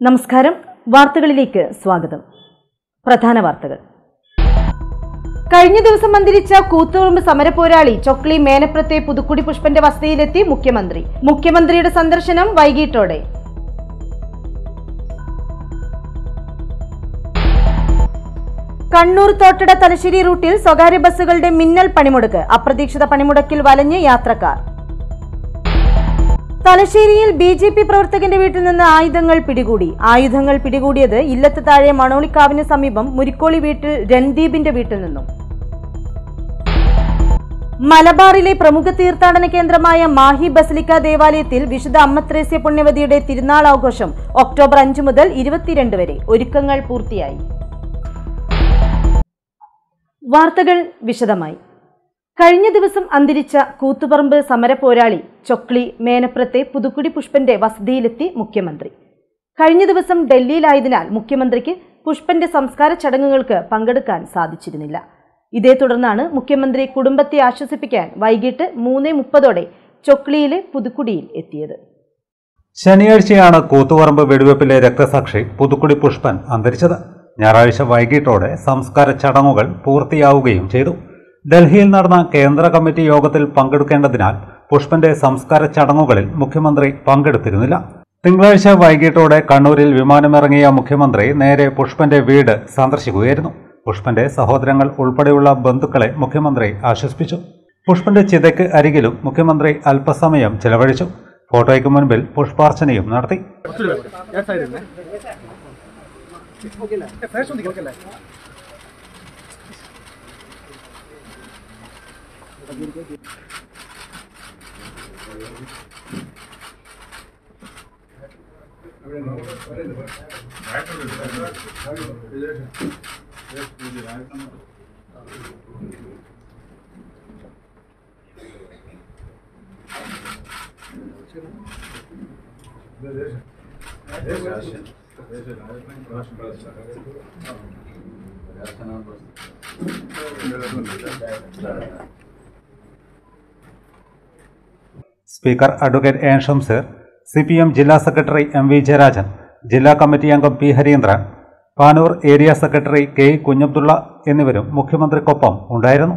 നമസ്കാരം വാർത്തകളിലേക്ക് സ്വാഗതം പ്രധാന വാർത്തകൾ കഴിഞ്ഞ ദിവസം മന്ത്രിച്ച കൂത്തുപറമ്പ് സമരപോരാളി ചൊക്ലി മേനപ്രത്തെ പുതുക്കുടി പുഷ്പന്റെ വസതിയിലെത്തി മുഖ്യമന്ത്രി മുഖ്യമന്ത്രിയുടെ സന്ദർശനം വൈകിട്ടോടെ കണ്ണൂർ തോട്ടട തലശ്ശേരി റൂട്ടിൽ സ്വകാര്യ ബസ്സുകളുടെ മിന്നൽ പണിമുടക്ക് അപ്രതീക്ഷിത പണിമുടക്കിൽ വലഞ്ഞ് യാത്രക്കാർ തലശ്ശേരിയിൽ ബി ജെ പി പ്രവർത്തകന്റെ വീട്ടിൽ നിന്ന് ആയുധങ്ങൾ പിടികൂടി ആയുധങ്ങൾ പിടികൂടിയത് ഇല്ലത്ത് താഴെ മണോളിക്കാവിന് സമീപം മുരിക്കോളി വീട്ടിൽ രൺദീപിന്റെ വീട്ടിൽ നിന്നും മലബാറിലെ പ്രമുഖ തീർത്ഥാടന കേന്ദ്രമായ മാഹി ബസലിക്ക ദേവാലയത്തിൽ വിശുദ്ധ അമ്മത്രേസ്യ പുണ്യവതിയുടെ തിരുനാൾ ആഘോഷം ഒക്ടോബർ അഞ്ച് മുതൽ ഇരുപത്തിരണ്ട് വരെ ഒരുക്കങ്ങൾ പൂർത്തിയായി വാർത്തകൾ വിശദമായി കഴിഞ്ഞ ദിവസം അന്തരിച്ച കൂത്തുപറമ്പ് സമരപോരാളി ചൊക്ലി മേനപ്രത്തെ പുതുക്കുടി പുഷ്പന്റെ വസതിയിലെത്തി മുഖ്യമന്ത്രി കഴിഞ്ഞ ദിവസം ഡൽഹിയിലായതിനാൽ മുഖ്യമന്ത്രിക്ക് പുഷ്പന്റെ സംസ്കാര ചടങ്ങുകൾക്ക് പങ്കെടുക്കാൻ സാധിച്ചിരുന്നില്ല ഇതേ തുടർന്നാണ് മുഖ്യമന്ത്രി കുടുംബത്തെ ആശ്വസിപ്പിക്കാൻ വൈകിട്ട് മൂന്ന് മുപ്പതോടെ ചൊക്ലിയിലെ പുതുക്കുടിയിൽ എത്തിയത് ശനിയാഴ്ചയാണ് കൂത്തുപറമ്പ് വെടിവെപ്പിലെ രക്തസാക്ഷി പുതുക്കുടി പുഷ്പൻ അന്തരിച്ചത് ഞായറാഴ്ച വൈകിട്ടോടെ സംസ്കാര ചടങ്ങുകൾ പൂർത്തിയാവുകയും ചെയ്തു ഡൽഹിയിൽ നടന്ന കേന്ദ്ര കമ്മിറ്റി യോഗത്തിൽ പങ്കെടുക്കേണ്ടതിനാൽ പുഷ്പന്റെ സംസ്കാര ചടങ്ങുകളിൽ മുഖ്യമന്ത്രി പങ്കെടുത്തിരുന്നില്ല തിങ്കളാഴ്ച വൈകിട്ടോടെ കണ്ണൂരിൽ വിമാനമിറങ്ങിയ മുഖ്യമന്ത്രി നേരെ പുഷ്പന്റെ വീട് സന്ദർശിക്കുകയായിരുന്നു പുഷ്പന്റെ സഹോദരങ്ങൾ ഉൾപ്പെടെയുള്ള ബന്ധുക്കളെ മുഖ്യമന്ത്രി ആശ്വസിപ്പിച്ചു പുഷ്പന്റെ ചിതയ്ക്ക് അരികിലും മുഖ്യമന്ത്രി അല്പസമയം ചെലവഴിച്ചു ഫോട്ടോയ്ക്ക് മുൻപിൽ പുഷ്പാർച്ചനയും നടത്തി speaker advocate N Shamseer C P M ജില്ലാ സെക്രട്ടറി എം വി ജയരാജൻ ജില്ലാ കമ്മിറ്റി അംഗം P Hareendran Panoor area secretary K E Kunhabdulla എന്നിവരും മുഖ്യമന്ത്രിക്കൊപ്പം ഉണ്ടായിരുന്നു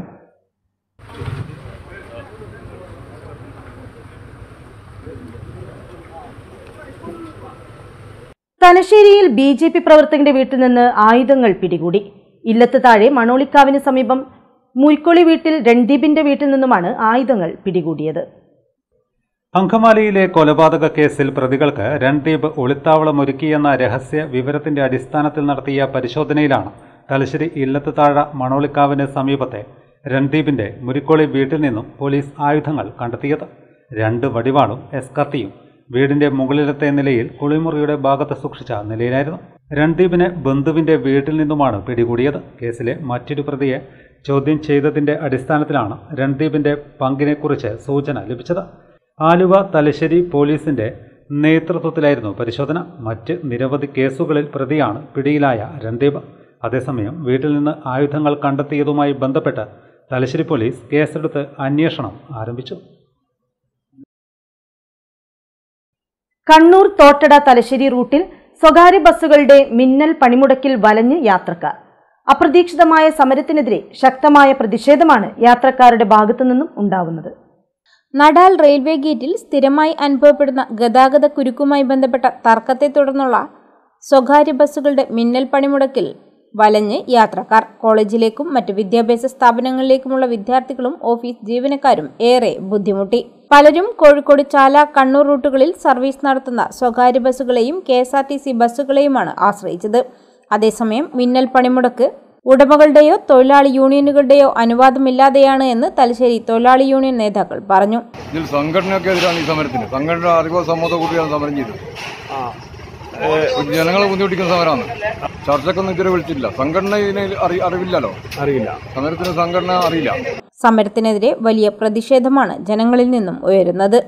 തലശ്ശേരിയിൽ ബി ജെ പി പ്രവർത്തകന്റെ വീട്ടിൽ നിന്ന് ആയുധങ്ങൾ പിടികൂടി ഇല്ലത്ത് താഴെ മണോളിക്കാവിന് സമീപം മുയ്ക്കൊളി വീട്ടിൽ രൺദീപിന്റെ വീട്ടിൽ നിന്നുമാണ് ആയുധങ്ങൾ പിടികൂടിയത് അങ്കമാലിയിലെ കൊലപാതക കേസിൽ പ്രതികൾക്ക് രൺദീപ് ഒളിത്താവളമൊരുക്കിയെന്ന രഹസ്യ വിവരത്തിന്റെ അടിസ്ഥാനത്തിൽ നടത്തിയ പരിശോധനയിലാണ് തലശ്ശേരി ഇല്ലത്ത് താഴ മണോളിക്കാവിന് സമീപത്തെ രൺദീപിന്റെ മുരിക്കോളി വീട്ടിൽ നിന്നും പോലീസ് ആയുധങ്ങൾ കണ്ടെത്തിയത് രണ്ട് വടിവാളും എസ്കത്തിയും വീടിന്റെ മുകളിലത്തെ നിലയിൽ കുളിമുറിയുടെ ഭാഗത്ത് സൂക്ഷിച്ച നിലയിലായിരുന്നു രൺദീപിനെ ബന്ധുവിന്റെ വീട്ടിൽ നിന്നുമാണ് പിടികൂടിയത് കേസിലെ മറ്റൊരു പ്രതിയെ ചോദ്യം ചെയ്തതിന്റെ അടിസ്ഥാനത്തിലാണ് രൺദീപിന്റെ പങ്കിനെക്കുറിച്ച് സൂചന ലഭിച്ചത് ആലുവ തലശ്ശേരി പോലീസിന്റെ നേതൃത്വത്തിലായിരുന്നു പരിശോധന മറ്റ് നിരവധി കേസുകളിൽ പ്രതിയാണ് പിടിയിലായ രൺദീപ് അതേസമയം വീട്ടിൽ നിന്ന് ആയുധങ്ങൾ കണ്ടെത്തിയതുമായി ബന്ധപ്പെട്ട് തലശ്ശേരി പോലീസ് കേസെടുത്ത് അന്വേഷണം ആരംഭിച്ചു കണ്ണൂർ തോട്ടട തലശ്ശേരി റൂട്ടിൽ സ്വകാര്യ ബസ്സുകളുടെ മിന്നൽ പണിമുടക്കിൽ വലഞ്ഞ് യാത്രക്കാർ അപ്രതീക്ഷിതമായ സമരത്തിനെതിരെ ശക്തമായ പ്രതിഷേധമാണ് യാത്രക്കാരുടെ ഭാഗത്തു നിന്നും ഉണ്ടാവുന്നത് നടാൽ റെയിൽവേ ഗേറ്റിൽ സ്ഥിരമായി അനുഭവപ്പെടുന്ന ഗതാഗത കുരുക്കുമായി ബന്ധപ്പെട്ട തർക്കത്തെ തുടർന്നുള്ള സ്വകാര്യ ബസ്സുകളുടെ മിന്നൽ പണിമുടക്കിൽ വലഞ്ഞ് യാത്രക്കാർ കോളേജിലേക്കും മറ്റ് വിദ്യാഭ്യാസ സ്ഥാപനങ്ങളിലേക്കുമുള്ള വിദ്യാർത്ഥികളും ഓഫീസ് ജീവനക്കാരും ഏറെ ബുദ്ധിമുട്ടി പലരും കോഴിക്കോട് ചാല കണ്ണൂർ റൂട്ടുകളിൽ സർവീസ് നടത്തുന്ന സ്വകാര്യ ബസ്സുകളെയും K S R T C ബസ്സുകളെയുമാണ് ആശ്രയിച്ചത് അതേസമയം മിന്നൽ പണിമുടക്ക് ഉടമകളുടെയോ തൊഴിലാളി യൂണിയനുകളുടെയോ അനുവാദമില്ലാതെയാണ് എന്ന് തലശ്ശേരി തൊഴിലാളി യൂണിയൻ നേതാക്കൾ പറഞ്ഞു ഇതിൽ സംഘടനയൊക്കെ എതിരാണ് ഈ സമരത്തിന് സംഘടന അറിവോ സമ്മതം കൂടിയാണ് സമരം ചെയ്തത് ജനങ്ങളെ ബുദ്ധിമുട്ടിക്കുന്ന സമരമാണ് ചർച്ചക്കൊന്നും ഇതുവരെ വിളിച്ചില്ല സംഘടന ഇതിന് അറി അറിവില്ലല്ലോ അറിയില്ല സമരത്തിന് സംഘടന അറിയില്ല സമരത്തിനെതിരെ വലിയ പ്രതിഷേധമാണ് ജനങ്ങളിൽ നിന്നും ഉയരുന്നത്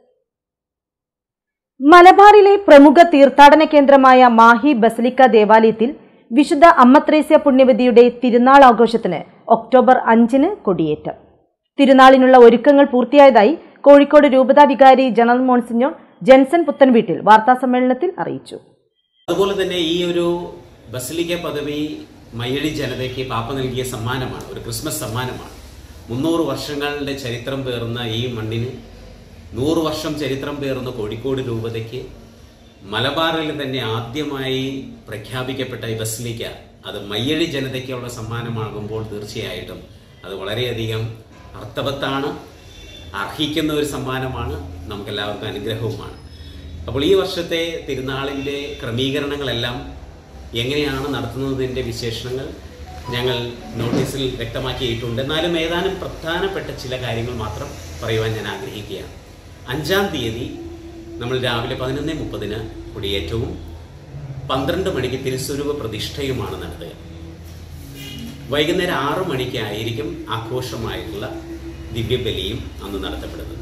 മലബാറിലെ പ്രമുഖ തീർത്ഥാടന കേന്ദ്രമായ മാഹി ബസലിക്ക ദേവാലയത്തിൽ വിശുദ്ധ അമ്മത്രേസ്യ പുണ്യവതിയുടെ തിരുനാൾ ആഘോഷത്തിന് ഒക്ടോബർ അഞ്ചിന് കൊടിയേറ്റം തിരുനാളിനുള്ള ഒരുക്കങ്ങൾ പൂർത്തിയായതായി കോഴിക്കോട് രൂപതാ വികാരി ജനറൽ മോൺസിഞ്ഞോർ ജെൻസൺ പുത്തൻവീട്ടിൽ വാർത്താസമ്മേളനത്തിൽ അറിയിച്ചു അതുപോലെ തന്നെ ഈ ഒരു ബസലിക്ക പദവി മയ്യഴി ജനതയ്ക്ക് പാപ്പ നൽകിയ സമ്മാനമാണ് ഒരു ക്രിസ്മസ് സമ്മാനമാണ് മുന്നൂറ് വർഷങ്ങളുടെ ചരിത്രം പേറുന്ന ഈ മണ്ണിന് നൂറ് വർഷം ചരിത്രം പേറുന്ന കോഴിക്കോട് രൂപതയ്ക്ക് മലബാറിൽ തന്നെ ആദ്യമായി പ്രഖ്യാപിക്കപ്പെട്ട ഈ ബസലിക്ക അത് മയ്യഴി ജനതയ്ക്കുള്ള സമ്മാനമാകുമ്പോൾ തീർച്ചയായിട്ടും അത് വളരെയധികം അർത്ഥവത്താണ് അർഹിക്കുന്ന ഒരു സമ്മാനമാണ് നമുക്കെല്ലാവർക്കും അനുഗ്രഹവുമാണ് അപ്പോൾ ഈ വർഷത്തെ തിരുനാളിൻ്റെ ക്രമീകരണങ്ങളെല്ലാം എങ്ങനെയാണ് നടത്തുന്നതിൻ്റെ വിശേഷണങ്ങൾ ഞങ്ങൾ നോട്ടീസിൽ വ്യക്തമാക്കിയിട്ടുണ്ട് എന്നാലും ഏതാനും പ്രധാനപ്പെട്ട ചില കാര്യങ്ങൾ മാത്രം പറയുവാൻ ഞാൻ ആഗ്രഹിക്കുകയാണ് അഞ്ചാം തീയതി നമ്മൾ രാവിലെ പതിനൊന്ന് മുപ്പതിന് കൊടിയേറ്റവും പന്ത്രണ്ട് മണിക്ക് തിരുസ്വരൂപ പ്രതിഷ്ഠയുമാണ് നടത്തുക വൈകുന്നേരം ആറു മണിക്കായിരിക്കും ആഘോഷമായിട്ടുള്ള ദിവ്യബലിയും അന്ന് നടത്തപ്പെടുന്നത്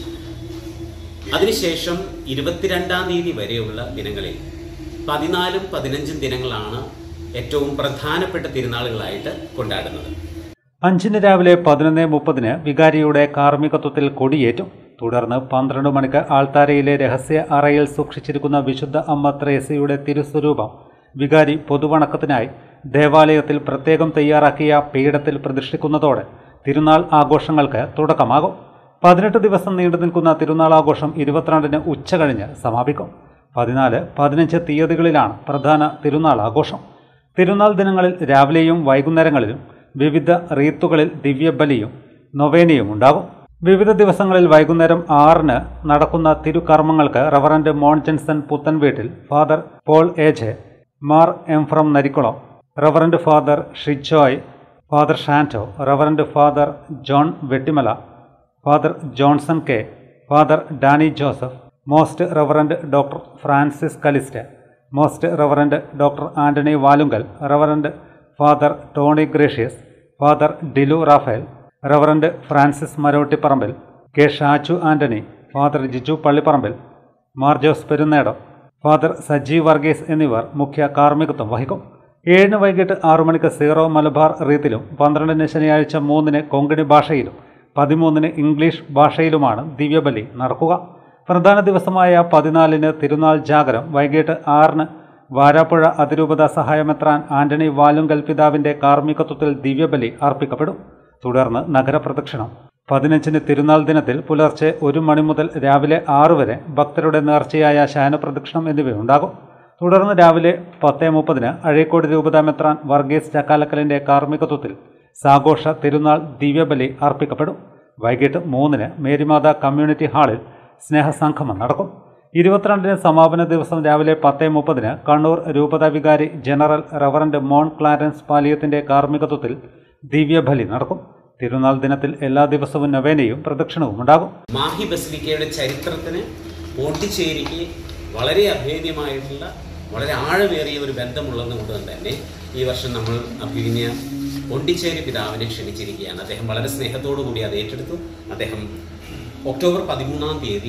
അതിനുശേഷം ഇരുപത്തിരണ്ടാം തീയതി വരെയുള്ള ദിനങ്ങളിൽ പതിനാലും പതിനഞ്ചും ദിനങ്ങളാണ് ഏറ്റവും പ്രധാനപ്പെട്ട തിരുനാളുകളായിട്ട് കൊണ്ടാടുന്നത് അഞ്ചിന് രാവിലെ പതിനൊന്ന് മുപ്പതിന് വികാരിയുടെ കാർമ്മികത്വത്തിൽ കൊടിയേറ്റും തുടർന്ന് പന്ത്രണ്ട് മണിക്ക് ആൾത്താരയിലെ രഹസ്യ അറയിൽ സൂക്ഷിച്ചിരിക്കുന്ന വിശുദ്ധ അമ്മ ത്രേസ്യയുടെ തിരുസ്വരൂപം വികാരി പൊതുവണക്കത്തിനായി ദേവാലയത്തിൽ പ്രത്യേകം തയ്യാറാക്കിയ പീഠത്തിൽ പ്രതിഷ്ഠിക്കുന്നതോടെ തിരുനാൾ ആഘോഷങ്ങൾക്ക് തുടക്കമാകും പതിനെട്ട് ദിവസം നീണ്ടു നിൽക്കുന്ന തിരുനാൾ ആഘോഷം ഇരുപത്തിരണ്ടിന് ഉച്ച കഴിഞ്ഞ് സമാപിക്കും പതിനാല് പതിനഞ്ച് തീയതികളിലാണ് പ്രധാന തിരുനാൾ ആഘോഷം തിരുനാൾ ദിനങ്ങളിൽ രാവിലെയും വൈകുന്നേരങ്ങളിലും വിവിധ റീത്തുകളിൽ ദിവ്യബലിയും നൊവേനയും ഉണ്ടാകും വിവിധ ദിവസങ്ങളിൽ വൈകുന്നേരം ആറിന് നടക്കുന്ന തിരുകർമ്മങ്ങൾക്ക് റവറന്റ് മോൺ Jenson Puthenveettil father Paul AJ Mar എംഫ്രം Narikkulam reverend father Shijoy father Shanto reverend father John Vettimala father Johnson K father Dani Joseph most reverend doctor Francis Kalista most reverend doctor Antony Valumkal reverend father Tony Gracious father Dilu Raphael reverend Francis Marottipparambil K Shachu Antony father Jiju Pallipparambil Mar Jose Perunnedam father Sajeev Varghese എന്നിവർ മുഖ്യ കാർമ്മികത്വം വഹിക്കും ഏഴിന് വൈകിട്ട് ആറു മണിക്ക് സീറോ മലബാർ റീത്തിലും പന്ത്രണ്ടിന് ശനിയാഴ്ച മൂന്നിന് കൊങ്കണി ഭാഷയിലും പതിമൂന്നിന് ഇംഗ്ലീഷ് ഭാഷയിലുമാണ് ദിവ്യബലി നടക്കുക പ്രധാന ദിവസമായ പതിനാലിന് തിരുനാൾ ജാഗരം വൈകിട്ട് ആറിന് വാരാപ്പുഴ അതിരൂപത സഹായമെത്രാൻ ആന്റണി വാലുങ്കൽ പിതാവിന്റെ കാർമ്മികത്വത്തിൽ ദിവ്യബലി അർപ്പിക്കപ്പെടും തുടർന്ന് നഗരപ്രദക്ഷിണം പതിനഞ്ചിന് തിരുനാൾ ദിനത്തിൽ പുലർച്ചെ ഒരു മണി മുതൽ രാവിലെ ആറ് വരെ ഭക്തരുടെ നേർച്ചയായ ശയനപ്രദക്ഷിണം എന്നിവയുണ്ടാകും തുടർന്ന് രാവിലെ പത്ത് മുപ്പതിന് അഴീക്കോട് രൂപത മെത്രാൻ വർഗീസ് ചക്കാലക്കലിന്റെ കാർമ്മികത്വത്തിൽ സാഘോഷ തിരുനാൾ ദിവ്യബലി അർപ്പിക്കപ്പെടും വൈകിട്ട് മൂന്നിന് മേരിമാത കമ്മ്യൂണിറ്റി ഹാളിൽ സ്നേഹസംഗമം നടക്കും ഇരുപത്തിരണ്ടിന് സമാപന ദിവസം രാവിലെ പത്ത് മുപ്പതിന് കണ്ണൂർ രൂപത വികാരി ജനറൽ റവറന്റ് മോൺ ക്ലാരൻസ് പാലിയത്തിന്റെ കാർമ്മികത്വത്തിൽ ദിവ്യബലി നടക്കും തിരുനാൾ ദിനത്തിൽ എല്ലാ ദിവസവും നവേനയും പ്രദക്ഷിണവും ഉണ്ടാകും മാഹി ബസലിക്കയുടെ ചരിത്രത്തിന് പോണ്ടിച്ചേരിക്ക് വളരെ അഭേദ്യമായിട്ടുള്ള വളരെ ആഴമേറിയ ഒരു ബന്ധമുള്ളതുകൊണ്ട് തന്നെ ഈ വർഷം നമ്മൾ അഭിനയ പോണ്ടിച്ചേരി പിതാവിനെ ക്ഷണിച്ചിരിക്കുകയാണ് അദ്ദേഹം വളരെ സ്നേഹത്തോടു കൂടി അത് ഏറ്റെടുത്തു അദ്ദേഹം ഒക്ടോബർ പതിമൂന്നാം തീയതി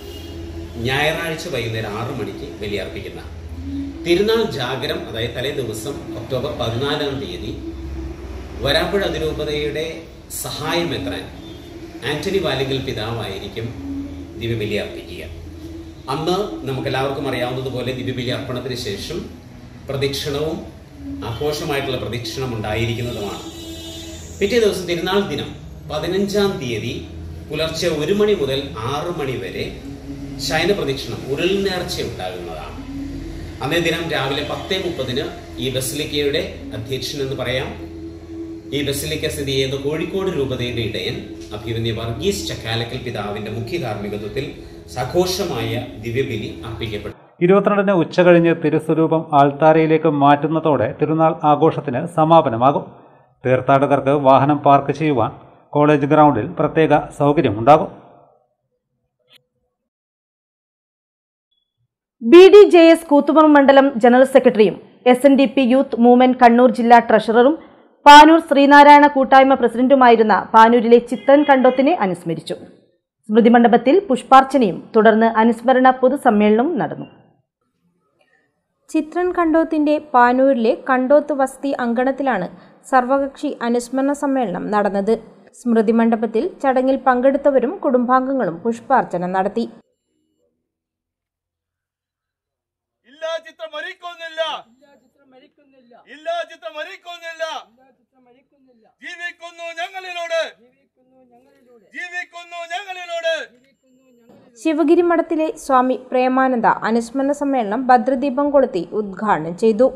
ഞായറാഴ്ച വൈകുന്നേരം ആറു മണിക്ക് ബലിയർപ്പിക്കുന്ന തിരുനാൾ ജാഗരം അതായത് തലേ ദിവസം ഒക്ടോബർ പതിനാലാം തീയതി വരാപ്പുഴ അതിരൂപതയുടെ സഹായം എത്താൻ ആന്റണി വാലിങ്കൽ പിതാവായിരിക്കും ദിവ്യബലി അർപ്പിക്കുക അന്ന് നമുക്കെല്ലാവർക്കും അറിയാവുന്നതുപോലെ ദിവ്യബലി അർപ്പണത്തിന് ശേഷം പ്രദക്ഷിണവും ആഘോഷമായിട്ടുള്ള പ്രദക്ഷിണം ഉണ്ടായിരിക്കുന്നതുമാണ് പിറ്റേ ദിവസം തിരുനാൾ ദിനം പതിനഞ്ചാം തീയതി പുലർച്ചെ ഒരു മണി മുതൽ ആറ് മണി വരെ ശയന പ്രദക്ഷിണം ഉരുൾ നേർച്ച ഉണ്ടാകുന്നതാണ് അന്നേ ദിനം രാവിലെ പത്തേ മുപ്പതിന് ഈ ബസിലിക്കയുടെ അധ്യക്ഷൻ എന്ന് പറയാം ഈ ബസിലിക്ക സ്ഥിതി ചെയ്യുന്ന കോഴിക്കോട് രൂപതയുടെ ഇടയൻ അഭിമന്യ വർഗീസ് ചക്കാലക്കൽ പിതാവിന്റെ മുഖ്യ കാർമ്മികത്വത്തിൽ സഘോഷമായ ദിവ്യബലി അർപ്പിക്കപ്പെട്ടു ഇരുപത്തിരണ്ടിന് ഉച്ചകഴിഞ്ഞ് തിരുസ്വരൂപം ആൾത്താരയിലേക്ക് മാറ്റുന്നതോടെ തിരുനാൾ ആഘോഷത്തിന് സമാപനമാകും തീർത്ഥാടകർക്ക് വാഹനം പാർക്ക് ചെയ്യുവാൻ കോളേജ് ഗ്രൗണ്ടിൽ പ്രത്യേക സൗകര്യമുണ്ടാകും ബി ഡി ജെ എസ് കൂത്തുമർ മണ്ഡലം ജനറൽ സെക്രട്ടറിയും S N D P youth movement Kannur ജില്ലാ ട്രഷററും പാനൂർ ശ്രീനാരായണ കൂട്ടായ്മ പ്രസിഡന്റുമായിരുന്ന പാനൂരിലെ ചിത്രൻ കണ്ടോത്തിനെ അനുസ്മരിച്ചു സ്മൃതി മണ്ഡപത്തിൽ പുഷ്പാർച്ചനയും തുടർന്ന് അനുസ്മരണ പൊതുസമ്മേളനവും നടന്നു ചിത്രൻ കണ്ടോത്തിന്റെ പാനൂരിലെ കണ്ടോത്ത് വസതി അങ്കണത്തിലാണ് സർവകക്ഷി അനുസ്മരണ സമ്മേളനം നടന്നത് സ്മൃതി മണ്ഡപത്തിൽ ചടങ്ങിൽ പങ്കെടുത്തവരും കുടുംബാംഗങ്ങളും പുഷ്പാർച്ചന നടത്തി ഇല്ലാ ചിത്രം മരിക്കുന്നില്ല ഇല്ല ചിത്രം മരിക്കുന്നില്ല ജീവിക്കുന്നു ഞങ്ങളിലൂടെ ജീവിക്കുന്നു ഞങ്ങളിലൂടെ ശിവഗിരി മഠത്തിലെ സ്വാമി പ്രേമാനന്ദ അനുസ്മരണ സമ്മേളനം ഭദ്രദീപം കൊളുത്തി ഉദ്ഘാടനം ചെയ്തു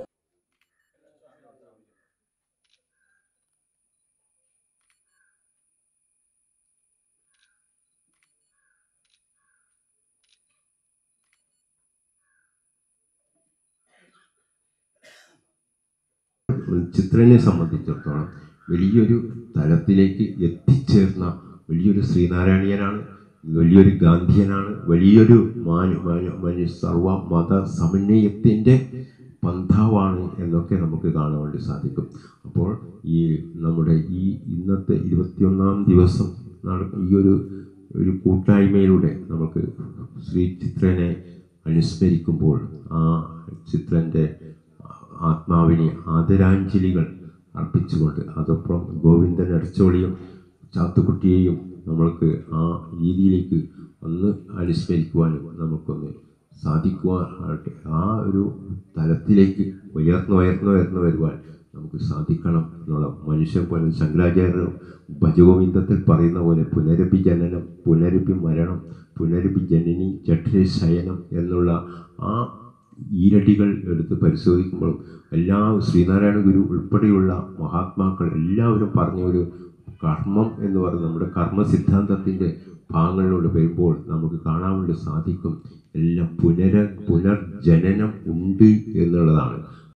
ചിത്രനെ സംബന്ധിച്ചിടത്തോളം വലിയൊരു തലത്തിലേക്ക് എത്തിച്ചേർന്ന വലിയൊരു ശ്രീനാരായണീയനാണ് വലിയൊരു ഗാന്ധിയനാണ് വലിയൊരു മാനു മാനു മനു സർവ മത സമന്വയത്തിൻ്റെ പന്ഥാവാണ് എന്നൊക്കെ നമുക്ക് കാണാൻ വേണ്ടി സാധിക്കും അപ്പോൾ ഈ നമ്മുടെ ഈ ഇന്നത്തെ ഇരുപത്തിയൊന്നാം ദിവസം നട- ഈ ഒരു ഒരു കൂട്ടായ്മയിലൂടെ നമുക്ക് ശ്രീ ചിത്രനെ അനുസ്മരിക്കുമ്പോൾ ആ ചിത്രൻ്റെ ആത്മാവിനെ ആദരാഞ്ജലികൾ അർപ്പിച്ചുകൊണ്ട് അതോടൊപ്പം ഗോവിന്ദൻ അടച്ചോളിയും ചാത്തുക്കുട്ടിയെയും നമ്മൾക്ക് ആ രീതിയിലേക്ക് ഒന്ന് അനുസ്മരിക്കുവാനും നമുക്കൊന്ന് സാധിക്കുവാനായിട്ട് ആ ഒരു തലത്തിലേക്ക് ഉയർന്നു ഉയർന്നു ഉയർന്നു വരുവാൻ നമുക്ക് സാധിക്കണം എന്നുള്ള മനുഷ്യൻ പോലെ ശങ്കരാചാര്യർ ഭജഗോവിന്ദത്തിൽ പറയുന്ന പോലെ പുനരപി ജനനം പുനരപി മരണം പുനരപി ജനനി ജഠരേ ശയനം എന്നുള്ള ആ ഈരടികൾ എടുത്ത് പരിശോധിക്കുമ്പോൾ എല്ലാ ശ്രീനാരായണ ഗുരു ഉൾപ്പെടെയുള്ള മഹാത്മാക്കൾ എല്ലാവരും പറഞ്ഞ ഒരു കർമ്മം എന്ന് പറയുന്നത് നമ്മുടെ കർമ്മ സിദ്ധാന്തത്തിൻ്റെ ഭാഗങ്ങളിലൂടെ വരുമ്പോൾ നമുക്ക് കാണാൻ വേണ്ടി സാധിക്കും എല്ലാം പുനര പുനർജനനം ഉണ്ട് എന്നുള്ളതാണ്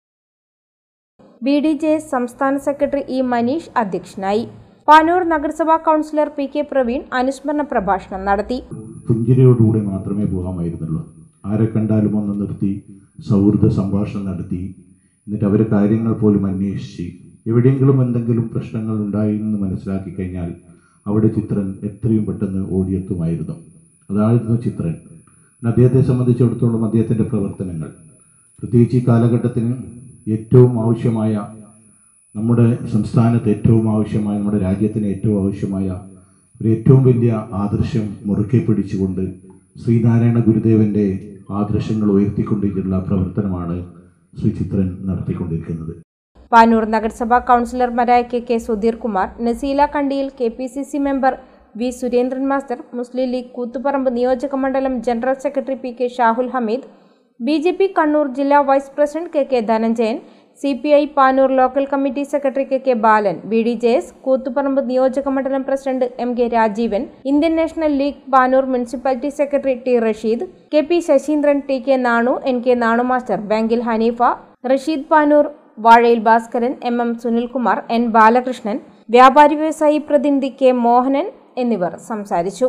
ബി ഡി ജെ എസ് സംസ്ഥാന സെക്രട്ടറി ഇ മനീഷ് അധ്യക്ഷനായി പാനൂർ നഗരസഭാ കൗൺസിലർ പി കെ പ്രവീൺ അനുസ്മരണ പ്രഭാഷണം നടത്തി പുഞ്ചിരിയോടുകൂടി മാത്രമേ പോകാമായിരുന്നുള്ളൂ ആരെ കണ്ടാലും ഒന്ന് നിർത്തി സൗഹൃദ സംഭാഷണം നടത്തി എന്നിട്ട് അവർ കാര്യങ്ങൾ പോലും അന്വേഷിച്ച് എവിടെയെങ്കിലും എന്തെങ്കിലും പ്രശ്നങ്ങൾ ഉണ്ടായി എന്ന് മനസ്സിലാക്കി കഴിഞ്ഞാൽ അവിടെ ചിത്രൻ എത്രയും പെട്ടെന്ന് ഓടിയെത്തുമായിരുന്നു അതായിരുന്നു ചിത്രൻ പിന്നെ അദ്ദേഹത്തെ സംബന്ധിച്ചിടത്തോളം അദ്ദേഹത്തിൻ്റെ പ്രവർത്തനങ്ങൾ പ്രത്യേകിച്ച് ഈ കാലഘട്ടത്തിന് ഏറ്റവും ആവശ്യമായ നമ്മുടെ സംസ്ഥാനത്ത് ഏറ്റവും ആവശ്യമായ നമ്മുടെ രാജ്യത്തിന് ഏറ്റവും ആവശ്യമായ ഒരു ഏറ്റവും വലിയ ആദർശം മുറുക്കെ പിടിച്ചുകൊണ്ട് ശ്രീനാരായണ ഗുരുദേവന്റെ ആദർശങ്ങൾ ഉയർത്തിക്കൊണ്ടിരിക്കുന്ന പ്രവർത്തനമാണ് ശ്രീ ചിത്രൻ നടത്തിക്കൊണ്ടിരിക്കുന്നത് പാനൂർ നഗരസഭാ കൗൺസിലർമാരായ K K Sudheer Kumar Naseela Kandiyil K P C C member V Surendran master Muslim League Koothuparamba നിയോജക മണ്ഡലം general secretary P K Shahul Hameed B J P Kannur ജില്ലാ vice president K K Dhananjayan C P I Panoor local committee secretary K K Balan B D J S Koothuparamba നിയോജക മണ്ഡലം president M K Rajeevan Indian National League Panoor municipality secretary T Rasheed K P Saseendran T K Nanu N K Nanu master ബാങ്കിൽ Haneefa Rasheed Panoor Vazhayil Bhaskaran M M Sunilkumar N Balakrishnan വ്യാപാരി വ്യവസായി പ്രതിനിധി K Mohanan എന്നിവർ സംസാരിച്ചു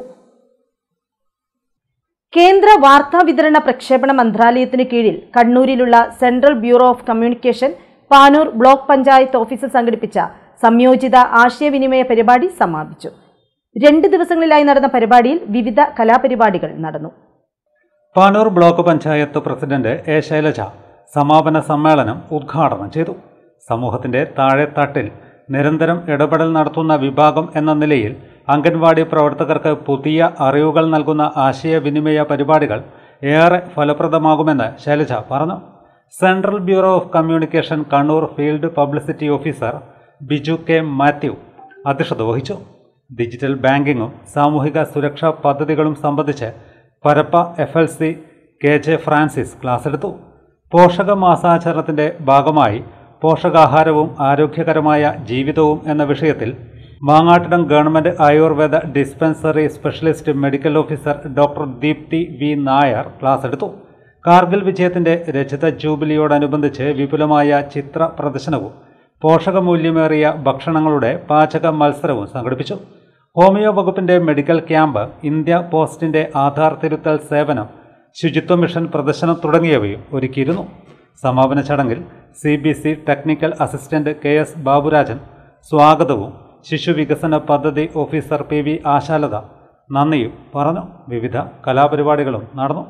കേന്ദ്ര വാർത്താ വിതരണ പ്രക്ഷേപണ മന്ത്രാലയത്തിന് കീഴിൽ കണ്ണൂരിലുള്ള central bureau of communication Panoor block panchayat ഓഫീസിൽ സംഘടിപ്പിച്ച സംയോജിത ആശയവിനിമയ പരിപാടി സമാപിച്ചു രണ്ട് ദിവസങ്ങളിലായി നടന്ന പരിപാടിയിൽ വിവിധ കലാപരിപാടികൾ നടന്നു Panoor block panchayat president A Shailaja സമാപന സമ്മേളനം ഉദ്ഘാടനം ചെയ്തു സമൂഹത്തിന്റെ താഴെത്തട്ടിൽ നിരന്തരം ഇടപെടൽ നടത്തുന്ന വിഭാഗം എന്ന നിലയിൽ അംഗൻവാടി പ്രവർത്തകർക്ക് പുതിയ അറിവുകൾ നൽകുന്ന ആശയവിനിമയ പരിപാടികൾ ഏറെ ഫലപ്രദമാകുമെന്ന് ശൈലജ പറഞ്ഞു central bureau of communication Kannur field publicity officer Biju K Mathew അധ്യക്ഷത വഹിച്ചു ഡിജിറ്റൽ ബാങ്കിങ്ങും സാമൂഹിക സുരക്ഷാ പദ്ധതികളും സംബന്ധിച്ച് Parappa F L C K J Francis class എടുത്തു പോഷക മാസാചരണത്തിൻ്റെ ഭാഗമായി പോഷകാഹാരവും ആരോഗ്യകരമായ ജീവിതവും എന്ന വിഷയത്തിൽ Mangattidam government Ayurveda dispensary specialist medical officer doctor Deepthi V Nair class എടുത്തു കാർഗിൽ വിജയത്തിൻ്റെ രചിത ജൂബിലിയോടനുബന്ധിച്ച് വിപുലമായ ചിത്ര പ്രദർശനവും പോഷകമൂല്യമേറിയ ഭക്ഷണങ്ങളുടെ പാചക മത്സരവും സംഘടിപ്പിച്ചു ഹോമിയോ വകുപ്പിന്റെ മെഡിക്കൽ ക്യാമ്പ് ഇന്ത്യ പോസ്റ്റിന്റെ ആധാർ തിരുത്തൽ സേവനം ശുചിത്വ മിഷൻ പ്രദർശനം തുടങ്ങിയവയും ഒരുക്കിയിരുന്നു സമാപന ചടങ്ങിൽ C B C technical assistant K S Baburajan സ്വാഗതവും ശിശു വികസന പദ്ധതി ഓഫീസർ പി വി ആശാലത നന്ദിയും പറഞ്ഞു വിവിധ കലാപരിപാടികളും നടന്നു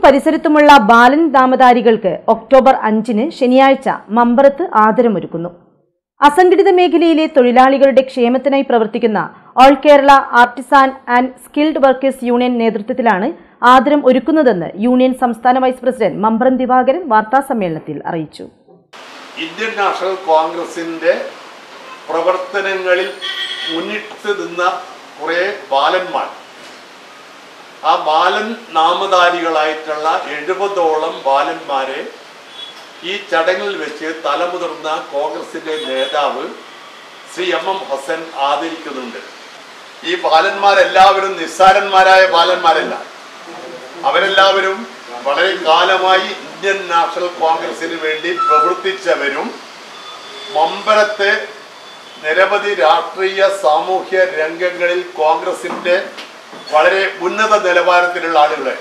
പരിസരത്തുമുള്ള ബാലൻ നാമധാരികൾക്ക് ഒക്ടോബർ അഞ്ചിന് ശനിയാഴ്ച മമ്പറത്ത് ആദരമൊരുക്കുന്നു അസംഘടിത മേഖലയിലെ തൊഴിലാളികളുടെ ക്ഷേമത്തിനായി പ്രവർത്തിക്കുന്ന all Kerala artisan and skilled workers union നേതൃത്വത്തിലാണ് ആദരം ഒരുക്കുന്നതെന്ന് യൂണിയൻ സംസ്ഥാന വൈസ് പ്രസിഡന്റ് മമ്പ്രം ദിവാകരൻ വാർത്താസമ്മേളനത്തിൽ അറിയിച്ചു ഇന്ത്യൻ നാഷണൽ കോൺഗ്രസിന്റെ പ്രവർത്തനങ്ങളിൽ മുന്നിട്ട് നിന്ന കുറെ ബാലന്മാർ ആ ബാലൻ നാമധാരികളായിട്ടുള്ള എഴുപതോളം ബാലന്മാരെ ഈ ചടങ്ങിൽ വെച്ച് തലമുതിർന്ന കോൺഗ്രസിന്റെ നേതാവ് ശ്രീ എം എം ഹസൻ ആദരിക്കുന്നുണ്ട് ഈ ബാലന്മാരെല്ലാവരും നിസ്സാരന്മാരായ ബാലന്മാരല്ല അവരെല്ലാവരും വളരെ കാലമായി ഇന്ത്യൻ നാഷണൽ കോൺഗ്രസിന് വേണ്ടി പ്രവർത്തിച്ചവരും മമ്പരത്തെ നിരവധി രാഷ്ട്രീയ സാമൂഹ്യ രംഗങ്ങളിൽ കോൺഗ്രസിന്റെ വളരെ ഉന്നത നിലവാരത്തിലുള്ള ആളുകളെ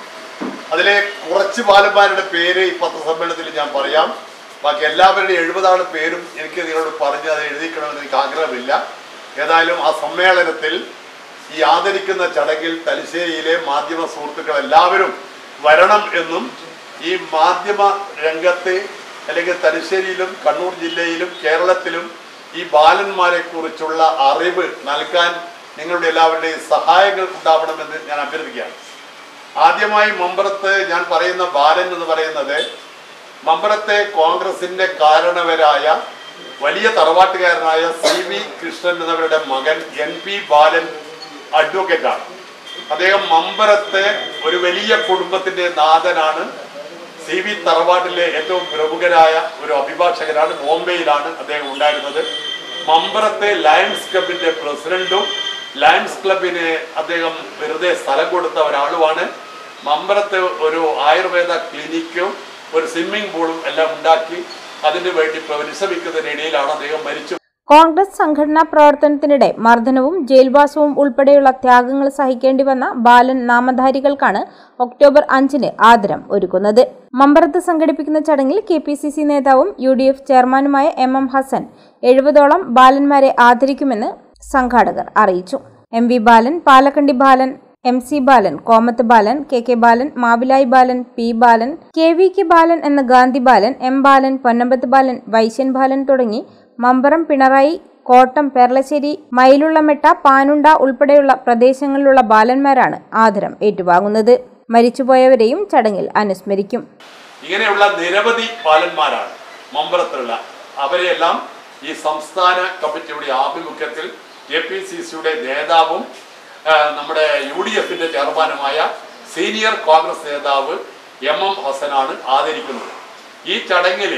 അതിലെ കുറച്ച് ബാലന്മാരുടെ പേര് ഈ പത്രസമ്മേളനത്തിൽ ഞാൻ പറയാം ബാക്കി എല്ലാവരുടെയും എഴുപതാണ് പേരും എനിക്ക് നിങ്ങളോട് പറഞ്ഞ് അത് എഴുതിക്കണമെന്ന് എനിക്ക് ആഗ്രഹമില്ല ഏതായാലും ആ സമ്മേളനത്തിൽ ഈ ആദരിക്കുന്ന ചടങ്ങിൽ തലശ്ശേരിയിലെ മാധ്യമ സുഹൃത്തുക്കൾ എല്ലാവരും വരണം എന്നും ഈ മാധ്യമ രംഗത്ത് അല്ലെങ്കിൽ തലശ്ശേരിയിലും കണ്ണൂർ ജില്ലയിലും കേരളത്തിലും ഈ ബാലന്മാരെ കുറിച്ചുള്ള അറിവ് നൽകാൻ നിങ്ങളുടെ എല്ലാവരുടെയും സഹായങ്ങൾ ഉണ്ടാവണമെന്ന് ഞാൻ അഭ്യർത്ഥിക്കുകയാണ് ആദ്യമായി മമ്പറത്ത് ഞാൻ പറയുന്ന ബാലൻ എന്ന് പറയുന്നത് മമ്പറത്തെ കോൺഗ്രസിന്റെ കാരണവരായ വലിയ തറവാട്ടുകാരനായ സി വി കൃഷ്ണൻ എന്നവരുടെ മകൻ എൻ പി ബാലൻ അഡ്വക്കേറ്റാണ് അദ്ദേഹം മമ്പറത്തെ ഒരു വലിയ കുടുംബത്തിന്റെ നാഥനാണ് സി വി തറവാട്ടിലെ ഏറ്റവും പ്രമുഖരായ ഒരു അഭിഭാഷകനാണ് ബോംബെയിലാണ് അദ്ദേഹം ഉണ്ടായിരുന്നത് മമ്പറത്തെ ലയൺസ് ക്ലബിന്റെ പ്രസിഡന്റും ലയൺസ് ക്ലബിന് അദ്ദേഹം വെറുതെ സ്ഥലം കൊടുത്ത ഒരാളുമാണ് മമ്പറത്ത് ഒരു ആയുർവേദ ക്ലിനിക്കും ഒരു സ്വിമ്മിംഗ് പൂളും എല്ലാം ഉണ്ടാക്കി അതിനു വേണ്ടി പരിശ്രമിക്കുന്നതിനിടയിലാണ് അദ്ദേഹം മരിച്ചു കോൺഗ്രസ് സംഘടനാ പ്രവർത്തനത്തിനിടെ മർദ്ദനവും ജയിൽവാസവും ഉൾപ്പെടെയുള്ള ത്യാഗങ്ങൾ സഹിക്കേണ്ടി വന്ന ബാലൻ നാമധാരികൾക്കാണ് ഒക്ടോബർ അഞ്ചിന് ആദരം ഒരുക്കുന്നത് മമ്പറത്ത് സംഘടിപ്പിക്കുന്ന ചടങ്ങിൽ കെ പി സി സി നേതാവും യു ഡി എഫ് ചെയർമാനുമായ എം എം ഹസൻ എഴുപതോളം ബാലന്മാരെ ആദരിക്കുമെന്ന് സംഘാടകർ അറിയിച്ചു M V Balan Palakkandi Balan M C Balan Komath Balan K K Balan Mavilayi Balan P Balan K V K Balan എന്ന ഗാന്ധി ബാലൻ എം ബാലൻ പൊന്നമ്പത്ത് ബാലൻ വൈശ്യൻ ബാലൻ തുടങ്ങി മമ്പറം പിണറായി കോട്ടം പെർളശ്ശേരി മയിലുള്ളമെട്ട പാനുണ്ട ഉൾപ്പെടെയുള്ള പ്രദേശങ്ങളിലുള്ള ബാലന്മാരാണ് ആദരം ഏറ്റുവാങ്ങുന്നത് മരിച്ചുപോയവരെയും ചടങ്ങിൽ അനുസ്മരിക്കും ഇങ്ങനെയുള്ള നിരവധി ബാലന്മാരാണ് മമ്പറത്തുള്ള അവരെയെല്ലാം ഈ സംസ്ഥാന കമ്മിറ്റിയുടെ ആഭിമുഖ്യത്തിൽ കെ പി സി സിയുടെ നേതാവും ആ, നമ്മുടെ യു ഡി എഫിന്റെ ചെയർമാനുമായ സീനിയർ കോൺഗ്രസ് നേതാവ് എം എം ഹസനാണ് ആദരിക്കുന്നത് ഈ ചടങ്ങിൽ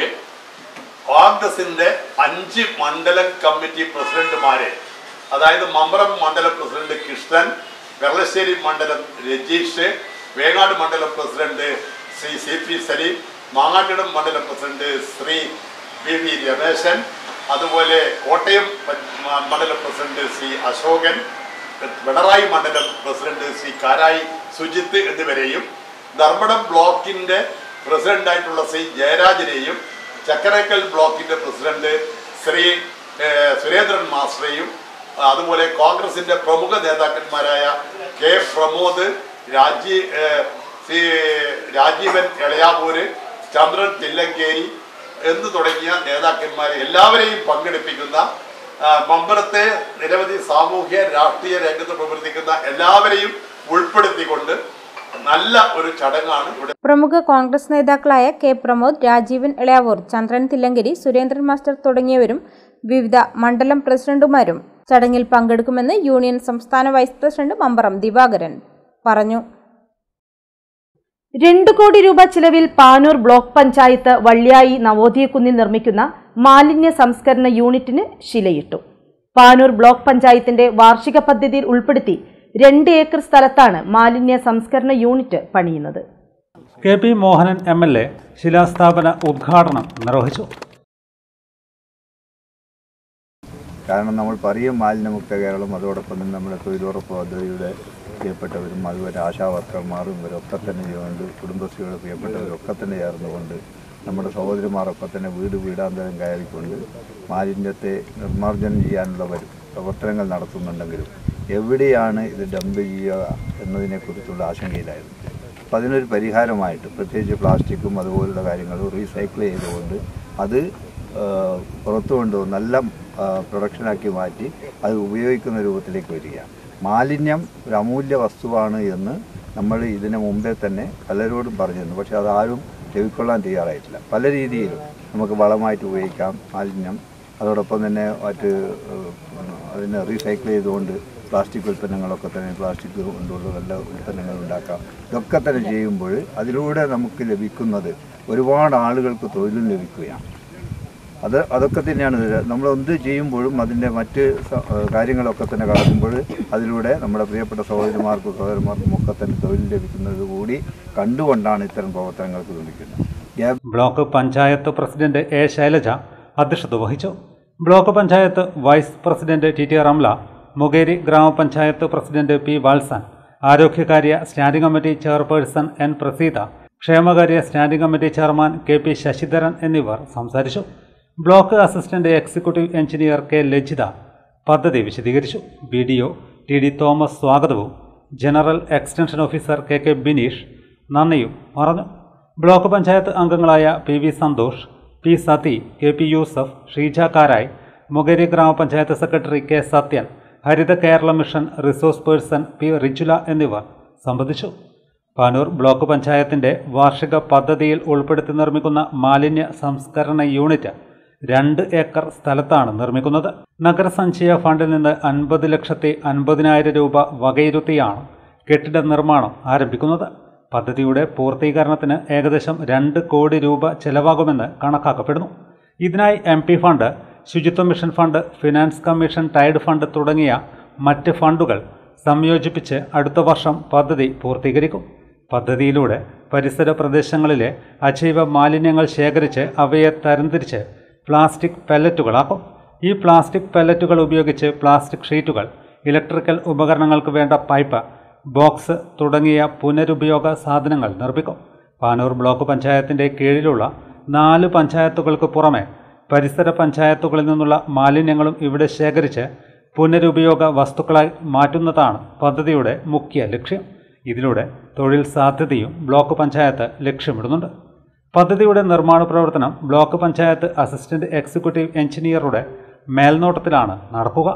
കോൺഗ്രസിന്റെ അഞ്ച് മണ്ഡലം കമ്മിറ്റി പ്രസിഡന്റുമാരെ അതായത് മമ്പറം മണ്ഡലം പ്രസിഡന്റ് കൃഷ്ണൻ വെള്ളശ്ശേരി മണ്ഡലം രജീഷ് വേങ്ങാട് മണ്ഡലം president Shri C P Saleem Mangattidam മണ്ഡലം president Shri P V Rameshan അതുപോലെ കോട്ടയം പ- മ- മണ്ഡലം പ്രസിഡന്റ് ശ്രീ അശോകൻ പിണറായി മണ്ഡലം പ്രസിഡന്റ് ശ്രീ കാരായി സുജിത്ത് എന്നിവരെയും ധർമ്മടം ബ്ലോക്കിന്റെ പ്രസിഡന്റായിട്ടുള്ള ശ്രീ ജയരാജനെയും ചക്കരക്കൽ ബ്ലോക്കിന്റെ പ്രസിഡന്റ് ശ്രീ ഏഹ്, സുരേന്ദ്രൻ മാസ്റ്ററെയും അതുപോലെ കോൺഗ്രസിന്റെ പ്രമുഖ നേതാക്കന്മാരായ കെ പ്രമോദ് രാജീ ഏഹ്, ശ്രീ രാജീവൻ എളയാവൂര് ചന്ദ്രൻ തില്ലങ്കേരി എന്ന് തുടങ്ങിയ നേതാക്കന്മാരെ എല്ലാവരെയും പങ്കെടുപ്പിക്കുന്ന ആ, മമ്പലത്തെ നിരവധി സാമൂഹ്യ രാഷ്ട്രീയ രംഗത്ത് പ്രവർത്തിക്കുന്ന എല്ലാവരെയും ഉൾപ്പെടുത്തിക്കൊണ്ട് നല്ല ഒരു ചടങ്ങാണ് ഇവിടെ പ്രമുഖ കോൺഗ്രസ് നേതാക്കളായ കെ പ്രമോദ് രാജീവൻ ഇളയാവൂർ ചന്ദ്രൻ തില്ലങ്കരി സുരേന്ദ്രൻ മാസ്റ്റർ തുടങ്ങിയവരും വിവിധ മണ്ഡലം പ്രസിഡന്റുമാരും ചടങ്ങിൽ പങ്കെടുക്കുമെന്ന് യൂണിയൻ സംസ്ഥാന വൈസ് പ്രസിഡന്റ് മമ്പറം ദിവാകരൻ പറഞ്ഞു രണ്ടു കോടി രൂപ ചിലവിൽ പാനൂർ ബ്ലോക്ക് പഞ്ചായത്ത് വള്ളിയായി നവോദയക്കുന്നിൽ നിർമ്മിക്കുന്ന മാലിന്യ സംസ്കരണ യൂണിറ്റിന് ശിലയിട്ടു പാനൂർ ബ്ലോക്ക് പഞ്ചായത്തിന്റെ വാർഷിക പദ്ധതിയിൽ ഉൾപ്പെടുത്തി രണ്ട് ഏക്കർ സ്ഥലത്താണ് മാലിന്യ സംസ്കരണ യൂണിറ്റ് പണിയുന്നത് K P Mohanan M L A ശിലാസ്ഥാപന ഉദ്ഘാടനം നിർവഹിച്ചു കാരണം നമ്മൾ പറയും മാലിന്യമുക്ത കേരളം അതോടൊപ്പം തന്നെ നമ്മുടെ തൊഴിലുറപ്പ് പദ്ധതിയുടെ പ്രിയപ്പെട്ടവരും അതുപോലെ ആശാ വർക്കർമാരും ഇവരൊക്കെ തന്നെ ചെയ്യുന്നുണ്ട് കുടുംബശ്രീയുടെ പ്രിയപ്പെട്ടവരൊക്കെ തന്നെ ചേർന്നുകൊണ്ട് നമ്മുടെ സഹോദരിമാരൊക്കെ തന്നെ വീട് വീടാന്തരം കയറിക്കൊണ്ട് മാലിന്യത്തെ നിർമ്മാർജ്ജനം ചെയ്യാനുള്ള പരി- പ്രവർത്തനങ്ങൾ നടത്തുന്നുണ്ടെങ്കിലും എവിടെയാണ് ഇത് ഡംപ് ചെയ്യുക എന്നതിനെക്കുറിച്ചുള്ള ആശങ്കയിലായിരുന്നു അപ്പോൾ അതിനൊരു പരിഹാരമായിട്ട് പ്രത്യേകിച്ച് പ്ലാസ്റ്റിക്കും അതുപോലുള്ള കാര്യങ്ങളും റീസൈക്കിൾ ചെയ്തുകൊണ്ട് അത് ആ, പുറത്തു കൊണ്ടുവന്ന് നല്ല ആ, പ്രൊഡക്ഷനാക്കി മാറ്റി അത് ഉപയോഗിക്കുന്ന രൂപത്തിലേക്ക് വരിക മാലിന്യം ഒരു അമൂല്യ വസ്തുവാണ് എന്ന് നമ്മൾ ഇതിന് മുമ്പേ തന്നെ പലരോടും പറഞ്ഞിരുന്നു പക്ഷെ അതാരും ചെവിക്കൊള്ളാൻ തയ്യാറായിട്ടില്ല പല രീതിയിലും നമുക്ക് വളമായിട്ട് ഉപയോഗിക്കാം മാലിന്യം അതോടൊപ്പം തന്നെ മറ്റ് ഏഹ്, അതിനെ റീസൈക്കിൾ ചെയ്തുകൊണ്ട് പ്ലാസ്റ്റിക് ഉൽപ്പന്നങ്ങളൊക്കെ തന്നെ പ്ലാസ്റ്റിക് കൊണ്ടുള്ള നല്ല ഉൽപ്പന്നങ്ങൾ ഉണ്ടാക്കാം ഇതൊക്കെ തന്നെ ചെയ്യുമ്പോൾ അതിലൂടെ നമുക്ക് ലഭിക്കുന്നത് ഒരുപാട് ആളുകൾക്ക് തൊഴിലും ലഭിക്കുകയാണ് അത് അതൊക്കെ തന്നെയാണ് ഇത്. നമ്മൾ എന്ത് ചെയ്യുമ്പോഴും അതിൻ്റെ മറ്റ് സ- ഏഹ് കാര്യങ്ങളൊക്കെ തന്നെ കടക്കുമ്പോൾ അതിലൂടെ നമ്മുടെ പ്രിയപ്പെട്ട സഹോദരിമാർക്കും സഹോദരന്മാർക്കും ഒക്കെ തന്നെ തൊഴിൽ ലഭിക്കുന്നത് കൂടി കണ്ടുകൊണ്ടാണ് ഇത്തരം പ്രവർത്തനങ്ങൾക്ക് ശ്രമിക്കുന്നത് ഗ്യാപ് block panchayat president A Shailaja അധ്യക്ഷത വഹിച്ചു block panchayat vice president T T Ramla Mokeri grama panchayat president P Valsan ആരോഗ്യകാര്യ standing committee chairperson N Praseetha ക്ഷേമകാര്യ standing committee chairman K P Sasidharan എന്നിവർ സംസാരിച്ചു block assistant executive engineer K Lajitha പദ്ധതി വിശദീകരിച്ചു B D O T D Thomas സ്വാഗതവും general extension officer K K Bineesh നന്ദിയും പറഞ്ഞു block panchayat അംഗങ്ങളായ P V Santhosh P sati K P Yusuf Sheeja Karayi Mokeri grama panchayat secretary K Sathyan Haritha Kerala mission resource person P Rijula എന്നിവർ സംബന്ധിച്ചു പാനൂർ ബ്ലോക്ക് പഞ്ചായത്തിന്റെ വാർഷിക പദ്ധതിയിൽ ഉൾപ്പെടുത്തി നിർമ്മിക്കുന്ന മാലിന്യ സംസ്കരണ യൂണിറ്റ് രണ്ട് ഏക്കർ സ്ഥലത്താണ് നിർമ്മിക്കുന്നത് നഗരസഞ്ചയ ഫണ്ടിൽ നിന്ന് അൻപത് ലക്ഷത്തി അൻപതിനായിരം രൂപ വകയിരുത്തിയാണ് കെട്ടിട നിർമ്മാണം ആരംഭിക്കുന്നത് പദ്ധതിയുടെ പൂർത്തീകരണത്തിന് ഏകദേശം രണ്ട് കോടി രൂപ ചെലവാകുമെന്ന് കണക്കാക്കപ്പെടുന്നു ഇതിനായി എം പി ഫണ്ട് ശുചിത്വ mission fund finance commission tied fund തുടങ്ങിയ മറ്റ് ഫണ്ടുകൾ സംയോജിപ്പിച്ച് അടുത്ത വർഷം പദ്ധതി പൂർത്തീകരിക്കും പദ്ധതിയിലൂടെ പരിസര പ്രദേശങ്ങളിലെ അജൈവ മാലിന്യങ്ങൾ ശേഖരിച്ച് അവയെ തരംതിരിച്ച് പ്ലാസ്റ്റിക് പെല്ലറ്റുകളാക്കും ഈ പ്ലാസ്റ്റിക് പെല്ലറ്റുകൾ ഉപയോഗിച്ച് പ്ലാസ്റ്റിക് ഷീറ്റുകൾ ഇലക്ട്രിക്കൽ ഉപകരണങ്ങൾക്ക് വേണ്ട പൈപ്പ് ബോക്സ് തുടങ്ങിയ പുനരുപയോഗ സാധനങ്ങൾ നിർമ്മിക്കും പാനൂർ ബ്ലോക്ക് പഞ്ചായത്തിൻ്റെ കീഴിലുള്ള നാല് പഞ്ചായത്തുകൾക്ക് പുറമെ പരിസര പഞ്ചായത്തുകളിൽ നിന്നുള്ള മാലിന്യങ്ങളും ഇവിടെ ശേഖരിച്ച് പുനരുപയോഗ വസ്തുക്കളായി മാറ്റുന്നതാണ് പദ്ധതിയുടെ മുഖ്യ ലക്ഷ്യം ഇതിലൂടെ തൊഴിൽ സാധ്യതയും ബ്ലോക്ക് പഞ്ചായത്ത് ലക്ഷ്യമിടുന്നുണ്ട് പദ്ധതിയുടെ നിർമ്മാണ പ്രവർത്തനം ബ്ലോക്ക് പഞ്ചായത്ത് അസിസ്റ്റന്റ് എക്സിക്യൂട്ടീവ് എഞ്ചിനീയറുടെ മേൽനോട്ടത്തിലാണ് നടക്കുക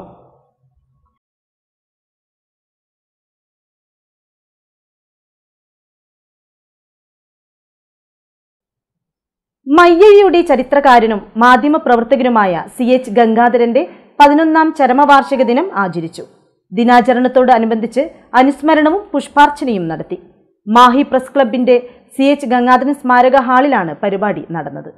മയ്യഴിയുടെ ചരിത്രകാരനും മാധ്യമപ്രവർത്തകനുമായ സി എച്ച് ഗംഗാധരന്റെ പതിനൊന്നാം ചരമവാർഷിക ദിനം ആചരിച്ചു ദിനാചരണത്തോടനുബന്ധിച്ച് അനുസ്മരണവും പുഷ്പാർച്ചനയും നടത്തി മാഹി പ്രസ് ക്ലബിന്റെ സി എച്ച് ഗംഗാധരൻ സ്മാരക ഹാളിലാണ് പരിപാടി നടന്നത്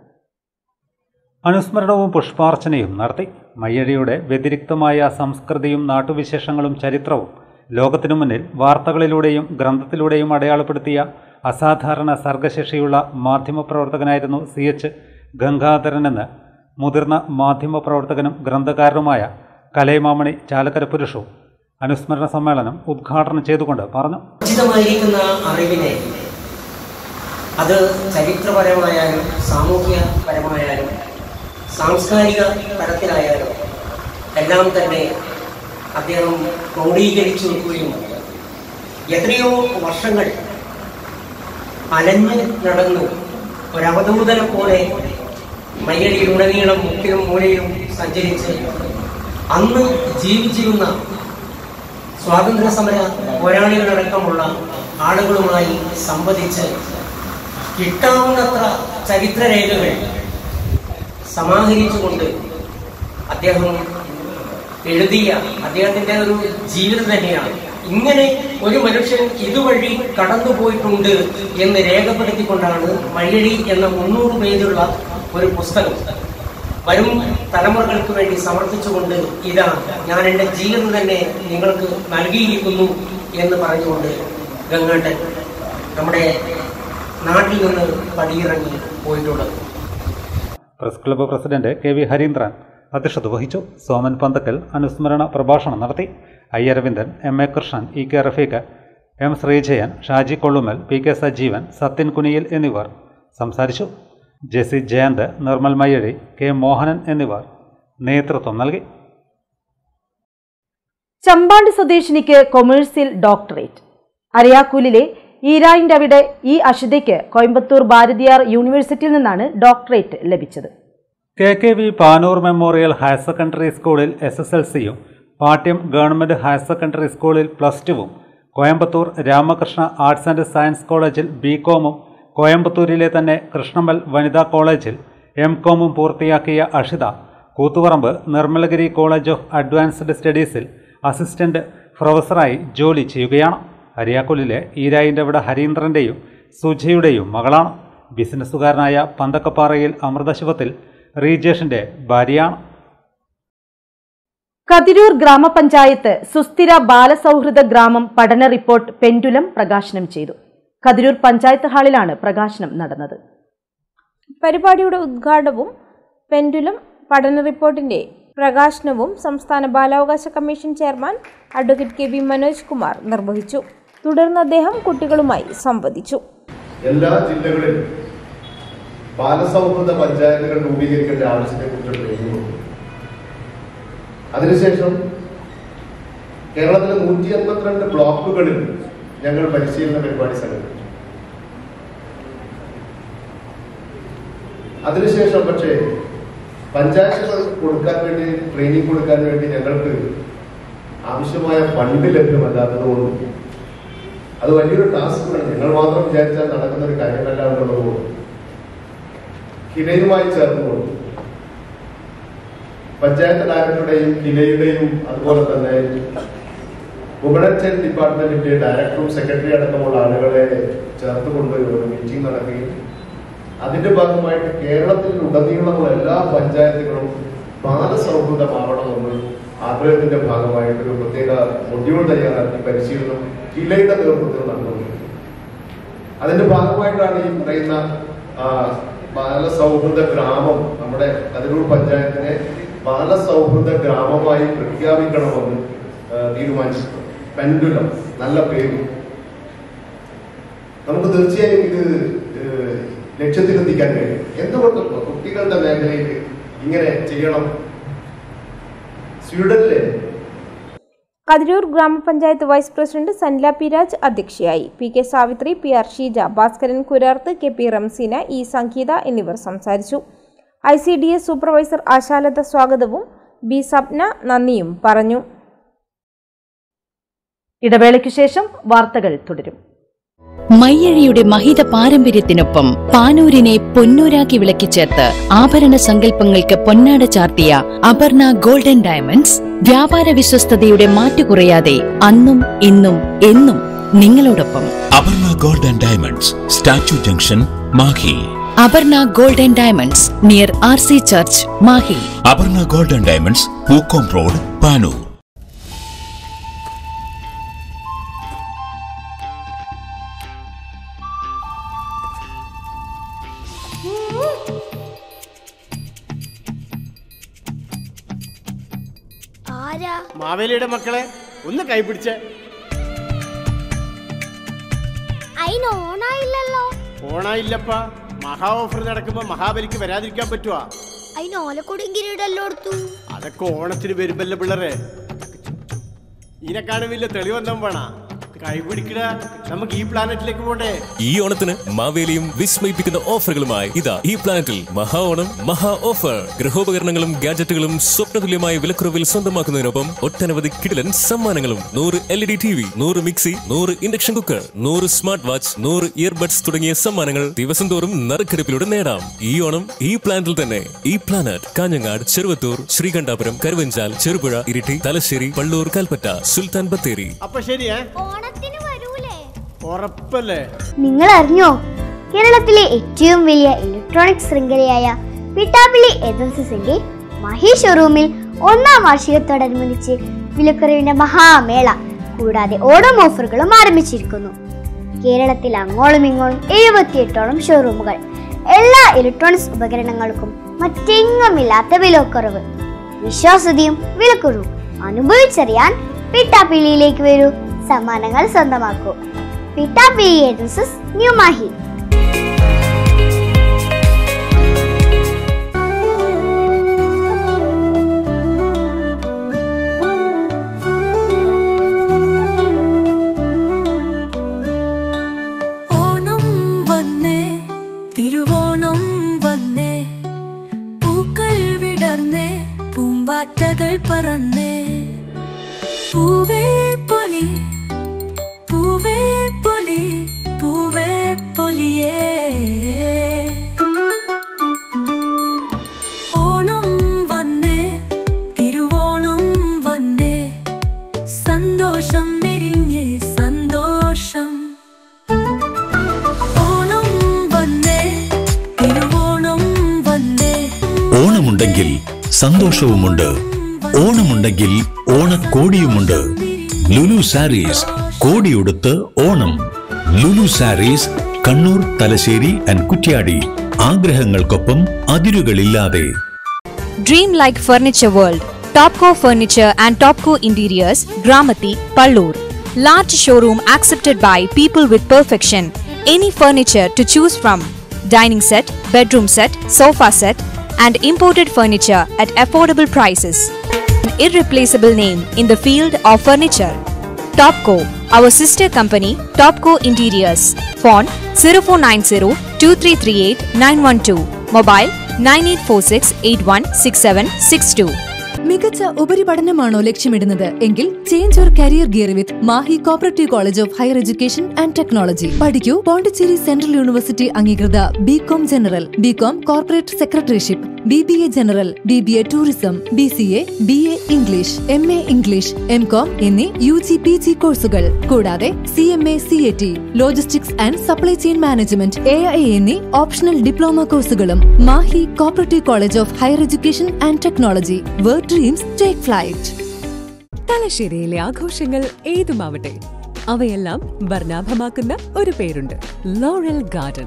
അനുസ്മരണവും പുഷ്പാർച്ചനയും നടത്തി മയ്യഴിയുടെ വ്യതിരിക്തമായ സംസ്കൃതിയും നാട്ടുവിശേഷങ്ങളും ചരിത്രവും ലോകത്തിനു മുന്നിൽ വാർത്തകളിലൂടെയും ഗ്രന്ഥത്തിലൂടെയും അടയാളപ്പെടുത്തിയ അസാധാരണ സർഗശേഷിയുള്ള മാധ്യമപ്രവർത്തകനായിരുന്നു സി എച്ച് ഗംഗാധരനെന്ന് മുതിർന്ന മാധ്യമപ്രവർത്തകനും ഗ്രന്ഥകാരനുമായ കലൈമാമണി ചാലക്കര പുരുഷവും അനുസ്മരണ സമ്മേളനം ഉദ്ഘാടനം ചെയ്തുകൊണ്ട് പറഞ്ഞു ഉചിതമായിരിക്കുന്ന അറിവിനെ അത് ചരിത്രപരമായാലും സാമൂഹ്യപരമായാലും സാംസ്കാരിക തലത്തിലായാലും എല്ലാം തന്നെ അദ്ദേഹം ക്രോഡീകരിച്ചു വെക്കുകയും എത്രയോ വർഷങ്ങൾ അലഞ്ഞ് നടന്നു ഒരവധൂതനെ പോലെ മയ്യടിയിലുടനീളം മുക്കിലും മൂലയിലും സഞ്ചരിച്ച് അന്ന് ജീവിച്ചിരുന്ന സ്വാതന്ത്ര്യ സമര പോരാളികളടക്കമുള്ള ആളുകളുമായി സംവദിച്ച് കിട്ടാവുന്നത്ര ചരിത്രരേഖകൾ സമാഹരിച്ചുകൊണ്ട് അദ്ദേഹം എഴുതിയ അദ്ദേഹത്തിന്റെ ഒരു ജീവിതം തന്നെയാണ് ഇങ്ങനെ ഒരു മനുഷ്യൻ ഇതുവഴി കടന്നുപോയിട്ടുണ്ട് എന്ന് രേഖപ്പെടുത്തിക്കൊണ്ടാണ് മയ്യഴി എന്ന മുന്നൂറ് പേജുള്ള ഒരു പുസ്തകം വരും തലമുറകൾക്ക് വേണ്ടി സമർപ്പിച്ചുകൊണ്ട് ഇതാ ഞാൻ എൻ്റെ ജീവിതം തന്നെ നിങ്ങൾക്ക് നൽകിയിരിക്കുന്നു എന്ന് പറഞ്ഞുകൊണ്ട് ഗംഗാട്ടൻ നമ്മുടെ നാട്ടിൽ നിന്ന് പടിയിറങ്ങി പോയിട്ടുള്ളത് press club president K V Hareendran അധ്യക്ഷത വഹിച്ചു സോമൻ പന്തക്കൽ അനുസ്മരണ പ്രഭാഷണം നടത്തി I Aravindan M A Krishnan E K Rafeeq M Sreejayan Shaji Kollumal P K Sajeevan Sathyan Kuniyil എന്നിവർ സംസാരിച്ചു ജെസി ജയന്ത് നിർമ്മൽ മയ്യഴി കെ മോഹനൻ എന്നിവർ നേതൃത്വം നൽകി ചമ്പാണ്ട് സ്വദേശിനിക്ക് കൊമേഴ്സ്യൽ ഡോക്ടറേറ്റ് അരയാക്കൂലിലെ ഈരായിൻ്റെ അവിടെ ഈ അഷിതയ്ക്ക് കോയമ്പത്തൂർ ഭാരതിയാർ യൂണിവേഴ്സിറ്റിയിൽ നിന്നാണ് ഡോക്ടറേറ്റ് ലഭിച്ചത് K K V Panoor memorial higher secondary സ്കൂളിൽ എസ് എസ് എൽ സിയും പാട്യം ഗവൺമെന്റ് ഹയർ സെക്കൻഡറി സ്കൂളിൽ പ്ലസ് ടുവും Coimbatore Ramakrishna arts and science കോളേജിൽ ബി കോമും കോയമ്പത്തൂരിലെ തന്നെ കൃഷ്ണമൽ വനിതാ കോളേജിൽ എം കോമും പൂർത്തിയാക്കിയ Ashitha Koothuparamba Nirmalagiri college of advanced സ്റ്റഡീസിൽ അസിസ്റ്റന്റ് പ്രൊഫസറായി ജോലി ചെയ്യുകയാണ് അരിയാക്കുലിലെ ഈരായിൻ്റെ അവിടെ ഹരീന്ദ്രൻ്റെയും സുജയുടെയും മകളാണ് ബിസിനസ്സുകാരനായ പന്തക്കപ്പാറയിൽ അമൃതശിവത്തിൽ റീജേഷിന്റെ ഭാര്യയാണ് കതിരൂർ ഗ്രാമപഞ്ചായത്ത് സുസ്ഥിര ബാലസൗഹൃദ ഗ്രാമം പഠന റിപ്പോർട്ട് പെൻഡുലം പ്രകാശനം ചെയ്തു കതിരൂർ പഞ്ചായത്ത് ഹാളിലാണ് പ്രകാശനം നടന്നത് പരിപാടിയുടെ ഉദ്ഘാടനവും പെൻഡുലം പഠന റിപ്പോർട്ടിന്റെ പ്രകാശനവും സംസ്ഥാന ബാലാവകാശ commission chairman advocate K V Manoj Kumar നിർവഹിച്ചു തുടർന്ന് അദ്ദേഹം കുട്ടികളുമായി സംവദിച്ചു എല്ലാ ജില്ലകളിലും ബാലസൗഹൃദ പഞ്ചായത്തുകൾ രൂപീകരിക്കേണ്ട ആവശ്യത്തെക്കുറിച്ച് ട്രെയിനിങ് കൊടുത്തു അതിനുശേഷം കേരളത്തിലെ നൂറ്റി എൺപത്തിരണ്ട് ബ്ലോക്കുകളിൽ ഞങ്ങൾ പരിശീലന പരിപാടി സംഘടിപ്പിച്ചു അതിനുശേഷം പക്ഷേ പഞ്ചായത്തുകൾ കൊടുക്കാൻ വേണ്ടി ട്രെയിനിങ് കൊടുക്കാൻ വേണ്ടി ഞങ്ങൾക്ക് ആവശ്യമായ ഫണ്ട് ലഭ്യമല്ലാത്തതുകൊണ്ടും അത് വലിയൊരു ടാസ്ക്കാണ് ഞങ്ങൾ മാത്രം വിചാരിച്ചാൽ നടക്കുന്ന ഒരു കാര്യമല്ല എന്നുള്ളതുകൊണ്ട് കിലയുമായി ചേർന്നുകൊണ്ട് പഞ്ചായത്ത് ഡയറക്ടറുടെയും കിലയുടെയും അതുപോലെ തന്നെ വുമണൻ ഡിപ്പാർട്ട്മെന്റിന്റെ ഡയറക്ടറും സെക്രട്ടറി അടക്കമുള്ള ആളുകളെ ചേർത്തുകൊണ്ട് ഒരു മീറ്റിംഗ് നടക്കുകയും അതിന്റെ ഭാഗമായിട്ട് കേരളത്തിൽ ഉടനീളമുള്ള എല്ലാ പഞ്ചായത്തുകളും ബാലസൗഹൃദമാവണമെന്ന് ആഗ്രഹത്തിന്റെ ഭാഗമായിട്ട് ഒരു പ്രത്യേക മൊഡ്യൂൾ തയ്യാറാക്കി പരിശീലനം കിലയുടെ നേതൃത്വത്തിൽ നടന്നുകൊണ്ടിരിക്കുന്നത് അതിന്റെ ഭാഗമായിട്ടാണ് ഈ പറയുന്ന ആ, ബാലസൗഹൃദ ഗ്രാമം നമ്മുടെ കതിരൂർ പഞ്ചായത്തിനെ ബാലസൗഹൃദ ഗ്രാമമായി പ്രഖ്യാപിക്കണമെന്ന് ആ, തീരുമാനിച്ചിട്ടുണ്ട് പെൻഡുലം നല്ല പേര് നമുക്ക് തീർച്ചയായും ഇത് ഏഹ്, ലക്ഷ്യത്തിലെത്തിക്കാൻ കഴിയും എന്തുകൊണ്ട് കുട്ടികളുടെ മേഖലയിൽ ഇങ്ങനെ ചെയ്യണം സ്വീഡനിലെ Kathiroor grama panchayat vice president Sanla P Raj അധ്യക്ഷയായി P K Savithri P R Sheeja Bhaskaran കുരാർത്ത് K P Ramseena E Sangeetha എന്നിവർ സംസാരിച്ചു I C D S supervisor Ashalatha സ്വാഗതവും ബി സപ്ന നന്ദിയും പറഞ്ഞു ഇടവേളയ്ക്കു ശേഷം വാർത്തകൾ തുടരും മയ്യഴിയുടെ മഹിത പാരമ്പര്യത്തിനൊപ്പം പാനൂരിനെ പൊന്നൂരാക്കി വിളക്കിച്ചേർത്ത് ആഭരണ സങ്കല്പങ്ങൾക്ക് പൊന്നാട ചാർത്തിയ അപർണ ഗോൾഡൻ ഡയമണ്ട്സ് വ്യാപാര വിശ്വസ്തതയുടെ മാറ്റുകുറയാതെ അന്നും ഇന്നും എന്നും നിങ്ങളോടൊപ്പം Aparna gold and diamonds statue junction Mahe Aparna golden diamonds near R C church Mahe Aparna gold and diamonds Pookkom road Panoor ആരാ മാവേലിയുടെ മക്കളെ ഒന്ന് കൈപിടിച്ച് അയിന് ഓണായില്ലല്ലോ ഓണായില്ലപ്പാ മഹാ ഓഫർ നടക്കുമ്പോ മഹാബലിക്ക് വരാതിരിക്കാൻ പറ്റുവാ അയിന് ഓലക്കൊടിയും കിരീടല്ലോ എടുത്തു അതൊക്കെ ഓണത്തിന് വരുമ്പല്ലേ പിള്ളേരെ ഇതിനെക്കാളും വലിയ തെളിവെന്താ വേണ കൈപിടിക്കട നമുക്ക് ഈ പ്ലാനറ്റിലേക്ക് പോണ്ടേ ഈ ഓണത്തിന് മാവേലിയും വിസ്മയിപ്പിക്കുന്ന ഓഫറുകളുമായി ഇതാ ഈ പ്ലാനറ്റിൽ മഹാ ഓണം മഹാ ഓഫർ ഗൃഹോപകരണങ്ങളും ഗാഡ്ജറ്റുകളും സ്വപ്നതുല്യമായ വിലക്കുറവിൽ സ്വന്തമാക്കുന്നതിനൊപ്പം ഒട്ടനവധി കിടിലൻ സമ്മാനങ്ങളും നൂറ് L E D T V നൂറ് മിക്സി നൂറ് ഇൻഡക്ഷൻ കുക്കർ നൂറ് സ്മാർട്ട് വാച്ച് നൂറ് ഇയർബഡ്സ് തുടങ്ങിയ സമ്മാനങ്ങൾ ദിവസം തോറും നറുക്കെടുപ്പിലൂടെ നേടാം ഈ ഓണം ഈ പ്ലാനറ്റിൽ തന്നെ ഈ പ്ലാനറ്റ് കാഞ്ഞങ്ങാട് ചെറുവത്തൂർ ശ്രീകണ്ഠാപുരം കരുവഞ്ചാൽ ചെറുപുഴ ഇരിട്ടി തലശ്ശേരി പള്ളൂർ കൽപ്പറ്റ സുൽത്താൻ ബത്തേരി അപ്പൊ ശരിയേ ഓണത്തിന് വരൂലേ ഉറപ്പല്ലേ നിങ്ങൾ അറിഞ്ഞോ കേരളത്തിലെ ഏറ്റവും വലിയ ഇലക്ട്രോണിക് ശൃംഖലയായ പിട്ടാപ്പിള്ളി ഏജൻസീസിന്റെ മഹി ഷോറൂമിൽ ഒന്നാം വാർഷികത്തോടനുബന്ധിച്ച് വിലക്കുറവിന്റെ മഹാമേള കൂടാതെ ഓണം ഓഫറുകളും ആരംഭിച്ചിരിക്കുന്നു കേരളത്തിൽ അങ്ങോളം ഇങ്ങോളം എഴുപത്തിയെട്ടോളം ഷോറൂമുകൾ എല്ലാ ഇലക്ട്രോണിക്സ് ഉപകരണങ്ങൾക്കും മറ്റെങ്ങുമില്ലാത്ത വിലക്കുറവ് വിശ്വാസ്യതയും വിലക്കുറവും അനുഭവിച്ചറിയാൻ പിട്ടാപ്പിള്ളിയിലേക്ക് വരൂ സമ്മാനങ്ങൾ സ്വന്തമാക്കൂ പിട്ടാപ്പിള്ളി ഏജൻസീസ് ന്യൂ മാഹി വിടർന്നേ പൂമ്പാറ്റകൾ പറന്നേ പൂവേ പൊലി പൂവേ പൊലി പൂവേ പൊലിയേ ഓണം വന്നേ തിരുവോണം വന്നേ സന്തോഷം വിരിഞ്ഞേ സന്തോഷം ഓണം വന്നേ തിരുവോണം വന്നേ ഓണമുണ്ടെങ്കിൽ സന്തോഷവുമുണ്ട് ഓണമുണ്ടെങ്കിൽ ഓണക്കോടിയുമുണ്ട് ലുലു സാരീസ് കോടിയുടുത്ത് ഓണം ലുലു സാരീസ് കണ്ണൂർ തലശ്ശേരി ആൻഡ് കുറ്റ്യാടി ആഗ്രഹങ്ങൾക്കൊപ്പം അതിരുകളില്ലാതെ Dream like Furniture World, Topco Furniture and Topco Interiors, Gramati, Pallur. Large showroom accepted by people with perfection. Any furniture to choose from. Dining set, bedroom set, sofa set, and imported furniture at affordable prices. An irreplaceable name in the field of furniture. Topco, our sister company, Topco Interiors. Phone 0490 2338 912. Mobile 9846 816762. മികച്ച ഉപരിപഠനമാണോ ലക്ഷ്യമിടുന്നത് എങ്കിൽ change your career gear with Mahe cooperative college of higher education and technology പഠിക്കൂ Pondicherry central university അംഗീകൃത B com general B com corporate secretaryship B B A general B B A tourism B C A B A English M A English M com എന്നീ U G P G കോഴ്സുകൾ കൂടാതെ C M A C A T logistics and supply chain management A I എന്നീ optional diploma കോഴ്സുകളും Mahe cooperative college of higher education and technology where dreams take flight തലശ്ശേരിയിലെ ആഘോഷങ്ങൾ ഏതുമാവട്ടെ അവയെല്ലാം വർണ്ണാഭമാക്കുന്ന ഒരു പേരുണ്ട് ലോറൽ ഗാർഡൻ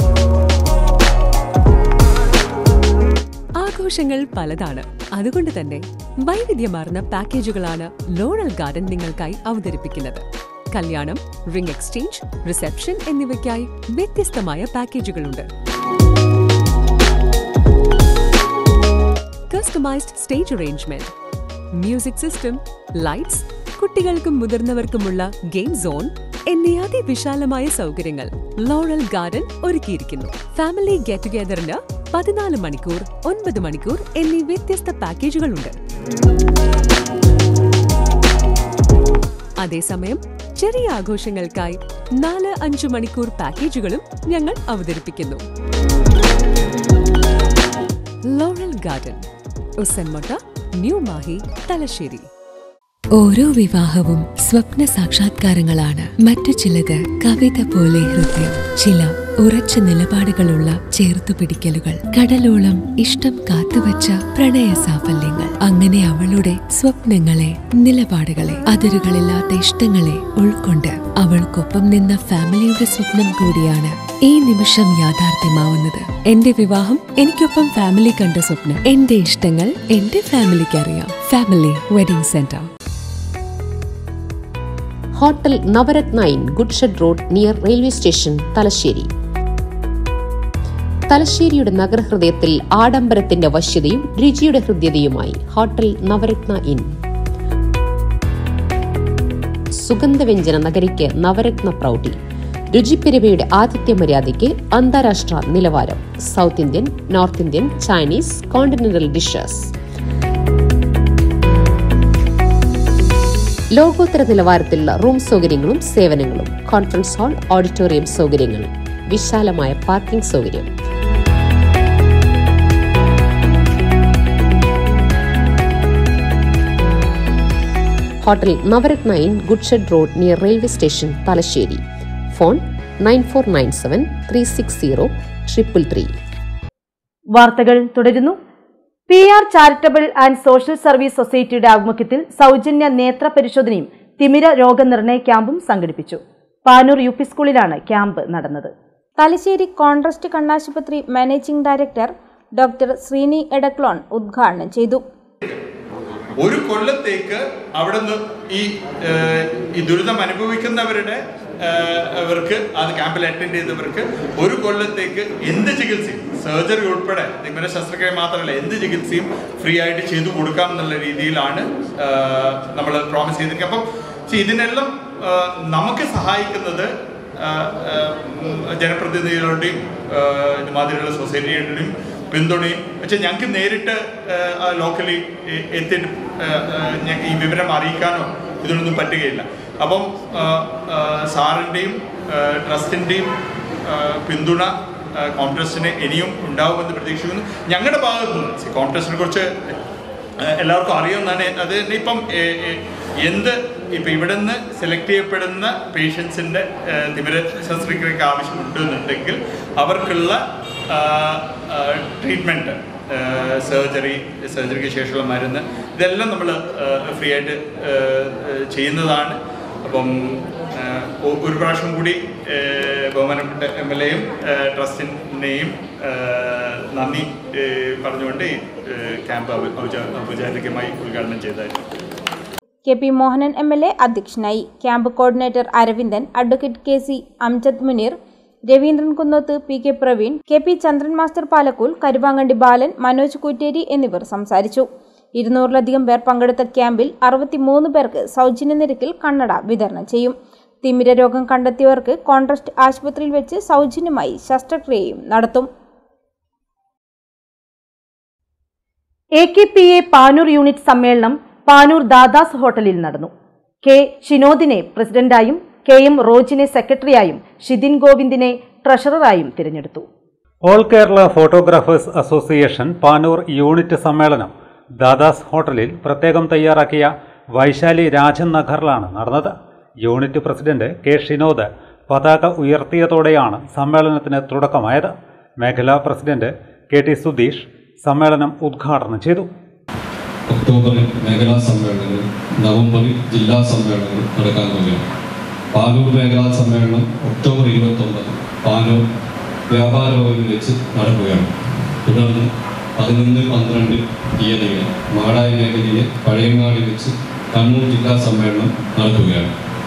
ആഘോഷങ്ങൾ പലതാണ് അതുകൊണ്ട് തന്നെ വൈവിധ്യമാർന്ന പാക്കേജുകളാണ് ലോറൽ ഗാർഡൻ നിങ്ങൾക്കായി അവതരിപ്പിക്കുന്നത് കല്യാണം റിംഗ് എക്സ്ചേഞ്ച് റിസപ്ഷൻ എന്നിവയ്ക്കായി വ്യത്യസ്തമായ പാക്കേജുകളുണ്ട് customised stage arrangement music system lights കുട്ടികൾക്കും മുതിർന്നവർക്കുമുള്ള ഗെയിം സോൺ എന്നീ അതിവിശാലമായ സൗകര്യങ്ങൾ ലോറൽ ഗാർഡൻ ഒരുക്കിയിരിക്കുന്നു ഫാമിലി ഗെറ്റ് ടുഗെദറിന് പതിനാല് മണിക്കൂർ ഒൻപത് മണിക്കൂർ എന്നീ വ്യത്യസ്ത പാക്കേജുകളുണ്ട് അതേസമയം ചെറിയ ആഘോഷങ്ങൾക്കായി നാല് അഞ്ചു മണിക്കൂർ പാക്കേജുകളും ഞങ്ങൾ അവതരിപ്പിക്കുന്നു Laurel Garden Usanmotta new Mahe Thalassery ഓരോ വിവാഹവും സ്വപ്ന സാക്ഷാത്കാരങ്ങളാണ് മറ്റു ചിലത് കവിത പോലെ ഹൃദയം ചില ഉറച്ച നിലപാടുകളുള്ള ചേർത്തുപിടിക്കലുകൾ കടലോളം ഇഷ്ടം കാത്തുവച്ച പ്രണയ സാഫല്യങ്ങൾ അങ്ങനെ അവളുടെ സ്വപ്നങ്ങളെ നിലപാടുകളെ അതിരുകളില്ലാത്ത ഇഷ്ടങ്ങളെ ഉൾക്കൊണ്ട് അവൾക്കൊപ്പം നിന്ന ഫാമിലിയുടെ സ്വപ്നം കൂടിയാണ് ഈ നിമിഷം യാഥാർത്ഥ്യമാവുന്നത് എന്റെ വിവാഹം എനിക്കൊപ്പം ഫാമിലി കണ്ട സ്വപ്നം എന്റെ ഇഷ്ടങ്ങൾ എന്റെ ഫാമിലിക്ക് അറിയാം family wedding centre hotel Navaratna inn goods shed road near railway station Thalassery തലശ്ശേരിയുടെ നഗരഹൃദയത്തിൽ ആഡംബരത്തിന്റെ വശ്യതയും രുചിയുടെ ഹൃദ്യതയുമായി ഹോട്ടൽ നവരത്ന ഇൻ സുഗന്ധവ്യഞ്ജന നഗരിക്ക് നവരത്ന പ്രൗഢി രുചിപ്പെരുമയുടെ ആതിഥ്യ മര്യാദയ്ക്ക് അന്താരാഷ്ട്ര നിലവാരം south Indian north Indian Chinese continental dishes ലോകോത്തര നിലവാരത്തിലുള്ള റൂം സൗകര്യങ്ങളും സേവനങ്ങളും കോൺഫറൻസ് ഹാൾ ഓഡിറ്റോറിയം സൗകര്യങ്ങൾ വിശാലമായ പാർക്കിംഗ് സൗകര്യം hotel Navaratna inn goods shed road near railway station Thalassery phone nine four nine seven three six zero triple three വാർത്തകൾ തുടരുന്നു P R charitable and social service സൊസൈറ്റിയുടെ ആഭിമുഖ്യത്തിൽ സൗജന്യ നേത്ര പരിശോധനയും തിമിര രോഗനിർണയ ക്യാമ്പും സംഘടിപ്പിച്ചു പാനൂർ യു പി സ്കൂളിലാണ് ക്യാമ്പ് നടന്നത് തലശ്ശേരി കോൺട്രസ്റ്റ് കണ്ണാശുപത്രി managing director doctor Sreeni Edaklon ഉദ്ഘാടനം ചെയ്തു ഒരു കൊല്ലത്തേക്ക് അവിടെ നിന്ന് ഈ ഏഹ്, ഈ ദുരിതം അനുഭവിക്കുന്നവരുടെ ഏഹ്, അവർക്ക് അത് ക്യാമ്പിൽ അറ്റൻഡ് ചെയ്തവർക്ക് ഒരു കൊല്ലത്തേക്ക് എന്ത് ചികിത്സയും സർജറി ഉൾപ്പെടെ നിങ്ങളുടെ ശസ്ത്രക്രിയ മാത്രമല്ല എന്ത് ചികിത്സയും ഫ്രീ ആയിട്ട് ചെയ്തു കൊടുക്കാം എന്നുള്ള രീതിയിലാണ് നമ്മൾ പ്രോമിസ് ചെയ്തിരിക്കുന്നത് അപ്പം see, ഇതിനെല്ലാം ഏഹ്, നമുക്ക് സഹായിക്കുന്നത് ഏഹ്, ഏഹ്, ഉം, ജനപ്രതിനിധികളുടെയും ഏഹ്, ഇതുമാതിരിയുള്ള സൊസൈറ്റികളുടെയും പിന്തുണയും പക്ഷെ ഞങ്ങൾക്ക് നേരിട്ട് ലോക്കലി എത്തി ആ, ആ, ഞ- ഈ വിവരം അറിയിക്കാനോ ഇതിനൊന്നും പറ്റുകയില്ല അപ്പം ആ, ആ, സാറിൻ്റെയും ട്രസ്റ്റിൻ്റെയും പിന്തുണ കോൺഗ്രസിന് ഇനിയും ഉണ്ടാവുമെന്ന് പ്രതീക്ഷിക്കുന്നു ഞങ്ങളുടെ ഭാഗത്തു നിന്ന് കോൺഗ്രസിനെ കുറിച്ച് ഏഹ് എല്ലാവർക്കും അറിയുന്നതാണ് അത് തന്നെ ഇപ്പം ഏഹ് ഏഹ് എന്ത് ഇപ്പം ഇവിടെ നിന്ന് സെലക്ട് ചെയ്യപ്പെടുന്ന പേഷ്യൻസിൻ്റെ തിമിര ശസ്ത്രക്രിയക്ക് ആവശ്യമുണ്ട് എന്നുണ്ടെങ്കിൽ അവർക്കുള്ള ട്രീറ്റ്മെൻറ്റ് സർജറി സർജറിക്ക് ശേഷമുള്ള മരുന്ന് ഇതെല്ലാം നമ്മൾ ഫ്രീ ആയിട്ട് ഏഹ്, ഏഹ് ചെയ്യുന്നതാണ് അപ്പം ഏഹ്, ഒ- ഒരു പ്രാവശ്യം കൂടി ഏഹ്, ബഹുമാനപ്പെട്ട എം എൽ എയും ട്രസ്റ്റിനെയും നന്ദി ഏഹ്, പറഞ്ഞുകൊണ്ട് ഈ ഏഹ്, ക്യാമ്പ് ഔ- ഔച- ഔപചാരികമായി ഉദ്ഘാടനം ചെയ്തായിരുന്നു K P Mohanan M L A അധ്യക്ഷനായി camp coordinator Aravindan advocate K C Amjad Muneer Raveendran Kunnoth P K Praveen K P Chandran master Palakkool Karuvangandi Balan Manoj Kutteri എന്നിവർ സംസാരിച്ചു ഇരുന്നൂറിലധികം പേർ പങ്കെടുത്ത ക്യാമ്പിൽ അറുപത്തിമൂന്ന് പേർക്ക് സൗജന്യ നിരക്കിൽ കണ്ണട വിതരണം ചെയ്യും തിമിര രോഗം കണ്ടെത്തിയവർക്ക് കോൺട്രസ്റ്റ് ആശുപത്രിയിൽ വെച്ച് സൗജന്യമായി ശസ്ത്രക്രിയയും നടത്തും A K P A Panoor unit സമ്മേളനം പാനൂർ ദാദാസ് ഹോട്ടലിൽ നടന്നു കെ ഷിനോദിനെ പ്രസിഡന്റായും കെ എം റോജിനെ സെക്രട്ടറിയായും ഷിതിൻ ഗോവിന്ദിനെ ട്രഷററായും തിരഞ്ഞെടുത്തു all Kerala photographers association Panoor unit സമ്മേളനം ദാദാസ് ഹോട്ടലിൽ പ്രത്യേകം തയ്യാറാക്കിയ വൈശാലി രാജൻ നഗറിലാണ് നടന്നത് യൂണിറ്റ് പ്രസിഡന്റ് കെ ഷിനോദ് പതാക ഉയർത്തിയതോടെയാണ് സമ്മേളനത്തിന് തുടക്കമായത് മേഖലാ പ്രസിഡന്റ് കെ ടി സുധീഷ് സമ്മേളനം ഉദ്ഘാടനം ചെയ്തു ഒക്ടോബറിൽ മേഖലാ സമ്മേളനങ്ങൾ നവംബറിൽ ജില്ലാ സമ്മേളനങ്ങൾ നടക്കാൻ പോവുകയാണ് പാനൂർ മേഖലാ സമ്മേളനം ഒക്ടോബർ ഇരുപത്തൊമ്പത് പാനൂർ വ്യാപാര ഭവനിൽ വെച്ച് നടക്കുകയാണ് തുടർന്ന് പതിനൊന്ന് പന്ത്രണ്ട് തീയതികളിൽ മാടായി മേഖലയിലെ പഴയങ്ങാടി വെച്ച് കണ്ണൂർ ജില്ലാ സമ്മേളനം നടക്കുകയാണ്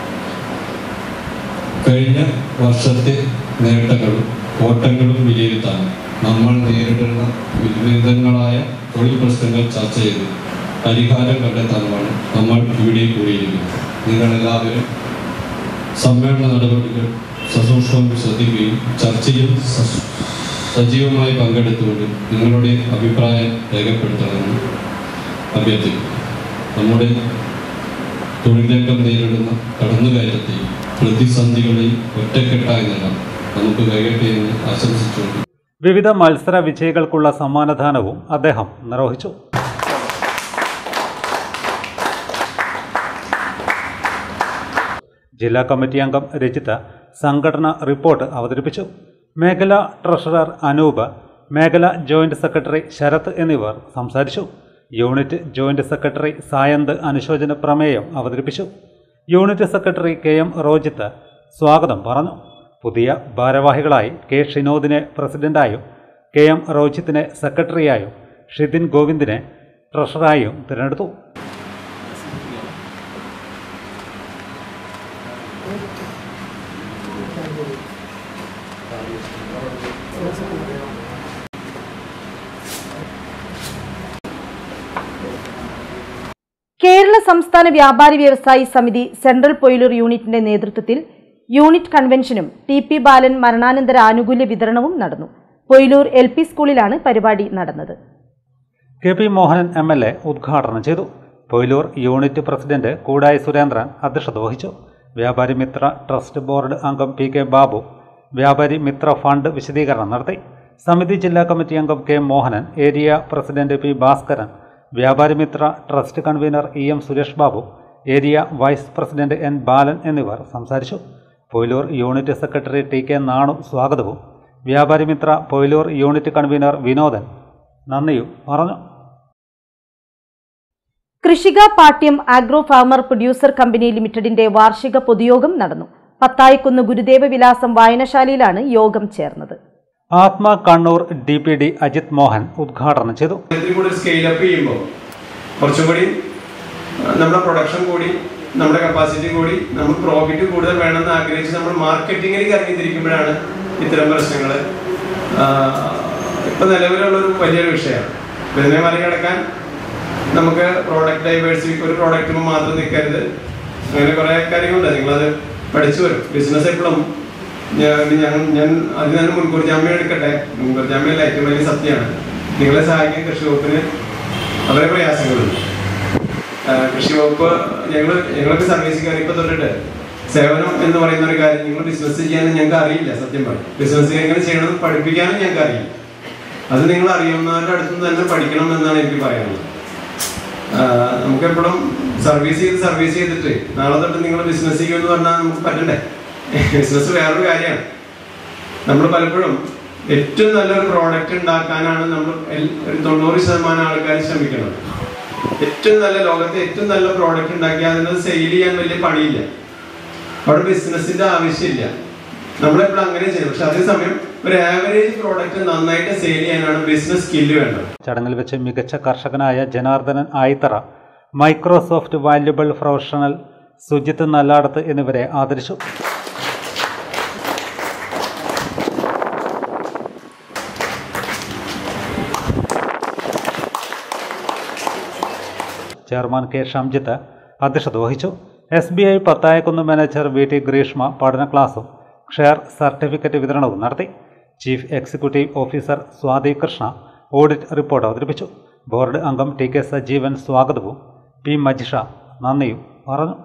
കഴിഞ്ഞ വർഷത്തെ നേട്ടങ്ങളും കോട്ടങ്ങളും വിലയിരുത്താൻ നമ്മൾ നേരിടുന്ന വിവിധങ്ങളായ തൊഴിൽ പ്രശ്നങ്ങൾ ചർച്ച ചെയ്ത് പരിഹാരം കണ്ടെത്താനുമാണ് നമ്മൾ ഇവിടെ കൂടിയിരിക്കുന്നത് നിങ്ങളെല്ലാവരും സമ്മേളന നടപടികൾ സസൂക്ഷ്മം ശ്രദ്ധിക്കുകയും ചർച്ചയിൽ സ- സജീവമായി പങ്കെടുത്തുകൊണ്ട് നിങ്ങളുടെ അഭിപ്രായം രേഖപ്പെടുത്തണമെന്ന് അഭ്യർത്ഥിക്കുന്നു നമ്മുടെ തൊഴിൽ രംഗം നേരിടുന്ന കടന്നുകയറ്റത്തെയും പ്രതിസന്ധികളെയും ഒറ്റക്കെട്ടായി നേടാം നമുക്ക് കഴിയട്ടെ എന്ന് ആശംസിച്ചുകൊണ്ട് വിവിധ മത്സര വിജയികൾക്കുള്ള സമ്മാനദാനവും അദ്ദേഹം നിർവഹിച്ചു ജില്ലാ കമ്മിറ്റി അംഗം രചിത സംഘടന റിപ്പോർട്ട് അവതരിപ്പിച്ചു മേഖല ട്രഷറർ അനൂപ് മേഖല ജോയിന്റ് സെക്രട്ടറി ശരത് എന്നിവർ സംസാരിച്ചു യൂണിറ്റ് ജോയിന്റ് സെക്രട്ടറി സായന്ത് അനുശോചന പ്രമേയം അവതരിപ്പിച്ചു unit secretary K M Rojith സ്വാഗതം പറഞ്ഞു പുതിയ ഭാരവാഹികളായി കെ ഷിനോദിനെ പ്രസിഡന്റായും കെ എം റോജിത്തിനെ സെക്രട്ടറിയായും ഷിതിൻ ഗോവിന്ദിനെ ട്രഷറായും തിരഞ്ഞെടുത്തു കേരള സംസ്ഥാന വ്യാപാരി വ്യവസായി സമിതി സെൻട്രൽ പൊയിലൂർ യൂണിറ്റിന്റെ നേതൃത്വത്തിൽ യൂണിറ്റ് കൺവെൻഷനും ടി പി ബാലൻ മരണാനന്തര ആനുകൂല്യ വിതരണവും നടന്നു പൊയിലൂർ എൽ പി സ്കൂളിലാണ് പരിപാടി നടന്നത് K P Mohanan M L A ഉദ്ഘാടനം ചെയ്തു പൊയിലൂർ യൂണിറ്റ് പ്രസിഡന്റ് കൂടായി സുരേന്ദ്രൻ അധ്യക്ഷത വഹിച്ചു വ്യാപാരി മിത്ര ട്രസ്റ്റ് ബോർഡ് അംഗം പി കെ ബാബു വ്യാപാരി മിത്ര ഫണ്ട് വിശദീകരണം നടത്തി സമിതി ജില്ലാ കമ്മിറ്റി അംഗം K Mohanan area president P Bhaskaran വ്യാപാരി മിത്ര trust convener E M Suresh Babu area vice president N Balan എന്നിവർ സംസാരിച്ചു Poyilur unit secretary T K Nanu സ്വാഗതവും വ്യാപാരി മിത്ര പൊയിലൂർ യൂണിറ്റ് കൺവീനർ വിനോദൻ നന്ദിയും പറഞ്ഞു Krishika Pattiam agro farmer producer company ലിമിറ്റഡിന്റെ വാർഷിക പൊതുയോഗം നടന്നു പത്തായിക്കുന്ന് ഗുരുദേവ വിലാസം വായനശാലയിലാണ് യോഗം ചേർന്നത് ATMA Kannur D P D Ajith Mohan ഉദ്ഘാടനം ചെയ്തു ഇത്തിരി കൂടി സ്കെയിൽ അപ്പ് ചെയ്യുമ്പോൾ കുറച്ചും കൂടി ആ, നമ്മുടെ പ്രൊഡക്ഷൻ കൂടി നമ്മുടെ കപ്പാസിറ്റി കൂടി നമുക്ക് പ്രോഫിറ്റ് കൂടുതൽ വേണമെന്ന് ആഗ്രഹിച്ച് നമ്മൾ മാർക്കറ്റിങ്ങിലേക്ക് ഇറങ്ങിത്തിരിക്കുമ്പോഴാണ് ഇത്തരം പ്രശ്നങ്ങൾ ഇപ്പം നിലവിലുള്ള ഒരു വലിയൊരു വിഷയമാണ് അപ്പൊ ഇതിനെ മറികടക്കാൻ നമുക്ക് പ്രോഡക്റ്റ് ഡൈവേഴ്സിറ്റി ഒരു പ്രോഡക്റ്റിന് മാത്രം നിൽക്കരുത് അങ്ങനെ കുറേ കാര്യങ്ങളുണ്ട് നിങ്ങളത് പഠിച്ചു വരും ബിസിനസ് എപ്പോഴും ഞാൻ ഞാൻ ഞാൻ അതിന് തന്നെ മുൻകൂർ ജാമ്യം എടുക്കട്ടെ മുൻകൂർ ജാമ്യമല്ല ഏറ്റവും വലിയ സത്യമാണ് നിങ്ങളെ സഹായിക്കാൻ കൃഷി വകുപ്പിന് വളരെ പ്രയാസങ്ങളുണ്ട് ആ, കൃഷി വകുപ്പ് ഞങ്ങൾ ഞങ്ങൾക്ക് സർവീസ് കയറിയപ്പോൾ തൊട്ടിട്ട് സേവനം എന്ന് പറയുന്ന ഒരു കാര്യം നിങ്ങൾ ബിസിനസ് ചെയ്യാൻ ഞങ്ങൾക്ക് അറിയില്ല സത്യം പറയും ബിസിനസ് എങ്ങനെ ചെയ്യണമെന്ന് പഠിപ്പിക്കാനും ഞങ്ങൾക്ക് അറിയില്ല അത് നിങ്ങൾ അറിയുന്നവരുടെ അടുത്ത് നിന്ന് തന്നെ പഠിക്കണം എന്നാണ് എനിക്ക് പറയാനുള്ളത് ആഹ് നമുക്കെപ്പോഴും സർവീസ് ചെയ്ത് സർവീസ് ചെയ്തിട്ട് നാളെ തൊട്ട് നിങ്ങൾ ബിസിനസ് ചെയ്യുമെന്ന് പറഞ്ഞാൽ നമുക്ക് പറ്റണ്ടേ ബിസിനസ് വേറൊരു കാര്യമാണ് നമ്മൾ പലപ്പോഴും ഏറ്റവും നല്ലൊരു പ്രോഡക്റ്റ് ഉണ്ടാക്കാനാണ് നമ്മൾ എൽ- ഒരു തൊണ്ണൂറ് ശതമാനം ആൾക്കാർ ശ്രമിക്കുന്നത് ഏറ്റവും നല്ല ലോകത്തെ ഏറ്റവും നല്ല പ്രോഡക്റ്റ് ഉണ്ടാക്കി അതിനത് സെയിൽ ചെയ്യാൻ വലിയ പണിയില്ല അവിടെ ബിസിനസിന്റെ ആവശ്യമില്ല നമ്മളെപ്പോഴും അങ്ങനെ ചെയ്യും പക്ഷെ അതേസമയം ഒരു ആവറേജ് പ്രോഡക്റ്റ് നന്നായിട്ട് സെയിൽ ചെയ്യാനാണ് ബിസിനസ് സ്കില്ല് വേണ്ടത് ചടങ്ങിൽ വെച്ച് മികച്ച കർഷകനായ Janardhanan Ayithara Microsoft valuable professional Sujith Nalladath എന്നിവരെ ആദരിച്ചു ചെയർമാൻ കെ ഷംജിത്ത് അധ്യക്ഷത വഹിച്ചു S B I Pathayakkunnu manager V T Greeshma പഠന ക്ലാസും ഷെയർ സർട്ടിഫിക്കറ്റ് വിതരണവും നടത്തി chief executive officer Swathi Krishna audit report അവതരിപ്പിച്ചു ബോർഡ് അംഗം ടി കെ സജീവൻ സ്വാഗതവും പി മജിഷ നന്ദിയും പറഞ്ഞു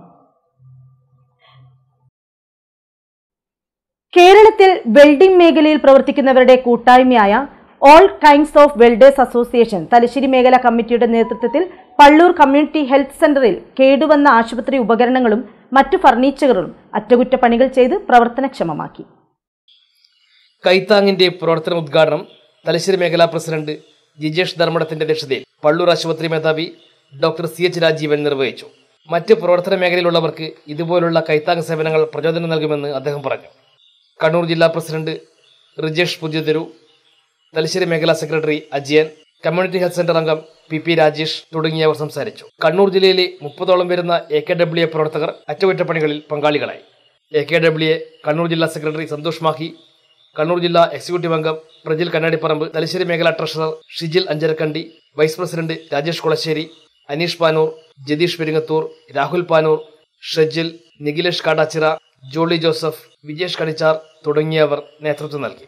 കേരളത്തിൽ വെൽഡിംഗ് മേഖലയിൽ പ്രവർത്തിക്കുന്നവരുടെ കൂട്ടായ്മയായ all kinds of welders association Thalassery മേഖലാ കമ്മിറ്റിയുടെ നേതൃത്വത്തിൽ പള്ളൂർ കമ്മ്യൂണിറ്റി ഹെൽത്ത് സെന്ററിൽ കേടുവന്ന ആശുപത്രി ഉപകരണങ്ങളും മറ്റു ഫർണിച്ചറുകളും അറ്റകുറ്റപ്പണികൾ ചെയ്ത് പ്രവർത്തനക്ഷമമാക്കി കൈത്താങ്ങിന്റെ പ്രവർത്തന ഉദ്ഘാടനം തലശ്ശേരി മേഖലാ പ്രസിഡന്റ് ജിജേഷ് ധർമ്മടത്തിന്റെ അധ്യക്ഷതയിൽ പള്ളൂർ ആശുപത്രി മേധാവി ഡോക്ടർ സി എച്ച് രാജീവൻ നിർവഹിച്ചു മറ്റ് പ്രവർത്തന മേഖലയിലുള്ളവർക്ക് ഇതുപോലുള്ള കൈത്താങ് സേവനങ്ങൾ പ്രചോദനം നൽകുമെന്ന് അദ്ദേഹം പറഞ്ഞു കണ്ണൂർ ജില്ലാ പ്രസിഡന്റ് റിജേഷ് പുതിയതെരു തലശ്ശേരി മേഖലാ secretary Ajayan community health centre അംഗം പി പി രാജേഷ് തുടങ്ങിയവർ സംസാരിച്ചു കണ്ണൂർ ജില്ലയിലെ മുപ്പതോളം വരുന്ന എ കെ ഡബ്ല്യു എ പ്രവർത്തകർ അറ്റകുറ്റപ്പണികളിൽ പങ്കാളികളായി A K W A Kannur ജില്ലാ സെക്രട്ടറി സന്തോഷ് മാഹി കണ്ണൂർ ജില്ലാ എക്സിക്യൂട്ടീവ് അംഗം പ്രജിൽ കണ്ണാടിപ്പറമ്പ് തലശ്ശേരി മേഖലാ treasurer Shijil Anjarakandy vice president Rajesh Kulasseri Aneesh Panoor Jatheesh Peringathur Rahul Panoor Shajil Nikhilesh Kadachira Jolly Joseph Vijesh Kanichar തുടങ്ങിയവർ നേതൃത്വം നൽകി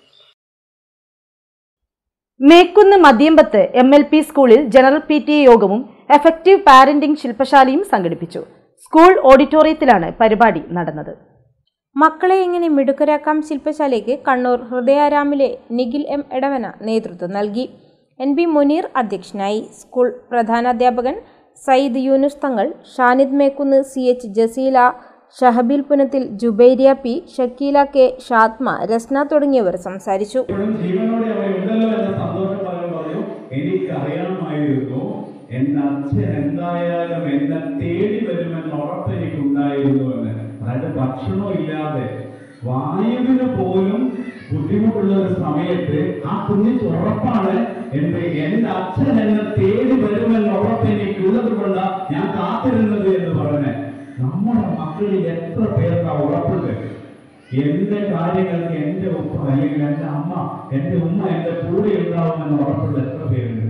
Mekkunnu Madhyambath M L P school general P T A യോഗവും എഫക്റ്റീവ് പാരന്റിംഗ് ശില്പശാലയും സംഘടിപ്പിച്ചു സ്കൂൾ ഓഡിറ്റോറിയത്തിലാണ് പരിപാടി നടന്നത് മക്കളെ എങ്ങനെ മിടുക്കരാക്കാം ശില്പശാലയ്ക്ക് കണ്ണൂർ ഹൃദയാരാമിലെ നിഖിൽ എം എടവന നേതൃത്വം നൽകി എൻ ബി മുനീർ അധ്യക്ഷനായി school പ്രധാനാധ്യാപകൻ Sayyid Yunus Thangal Shanid Mekkunnu C H Jaseela Shahabeel Punathil Jubairiya P Shakeela K Shathma Rasna തുടങ്ങിയവർ സംസാരിച്ചു ജീവനോടെ അവിടെ ഉണ്ടല്ലോ എന്ന സന്തോഷം പലരും പറഞ്ഞു എനിക്കറിയാമായിരുന്നു എന്റെ അച്ഛൻ എന്തായാലും എന്നെ തേടി വരുമെന്ന് ഉറപ്പ് എനിക്കുണ്ടായിരുന്നു എന്ന് അതായത് ഭക്ഷണം ഇല്ലാതെ വായുവിന് പോലും ബുദ്ധിമുട്ടുള്ള ഒരു സമയത്ത് ആ കുഞ്ഞിക്ക് ഉറപ്പാണ് എന്ത് എന്റെ അച്ഛൻ എന്നെ തേടി വരുമെന്ന് ഉറപ്പ് എനിക്കുള്ളത് കൊണ്ടാണ് ഞാൻ കാത്തിരുന്നത് എന്ന് പറഞ്ഞ് നമ്മുടെ മക്കളിൽ എത്ര പേർക്ക് ആ ഉറപ്പുണ്ട് എന്റെ കാര്യങ്ങൾക്ക് എന്റെ ഉപ്പ അല്ലെങ്കിൽ എന്റെ അമ്മ എന്റെ ഉമ്മ എന്റെ കൂടെ ഉണ്ടാവുമെന്ന് ഉറപ്പുള്ള എത്ര പേരുണ്ട്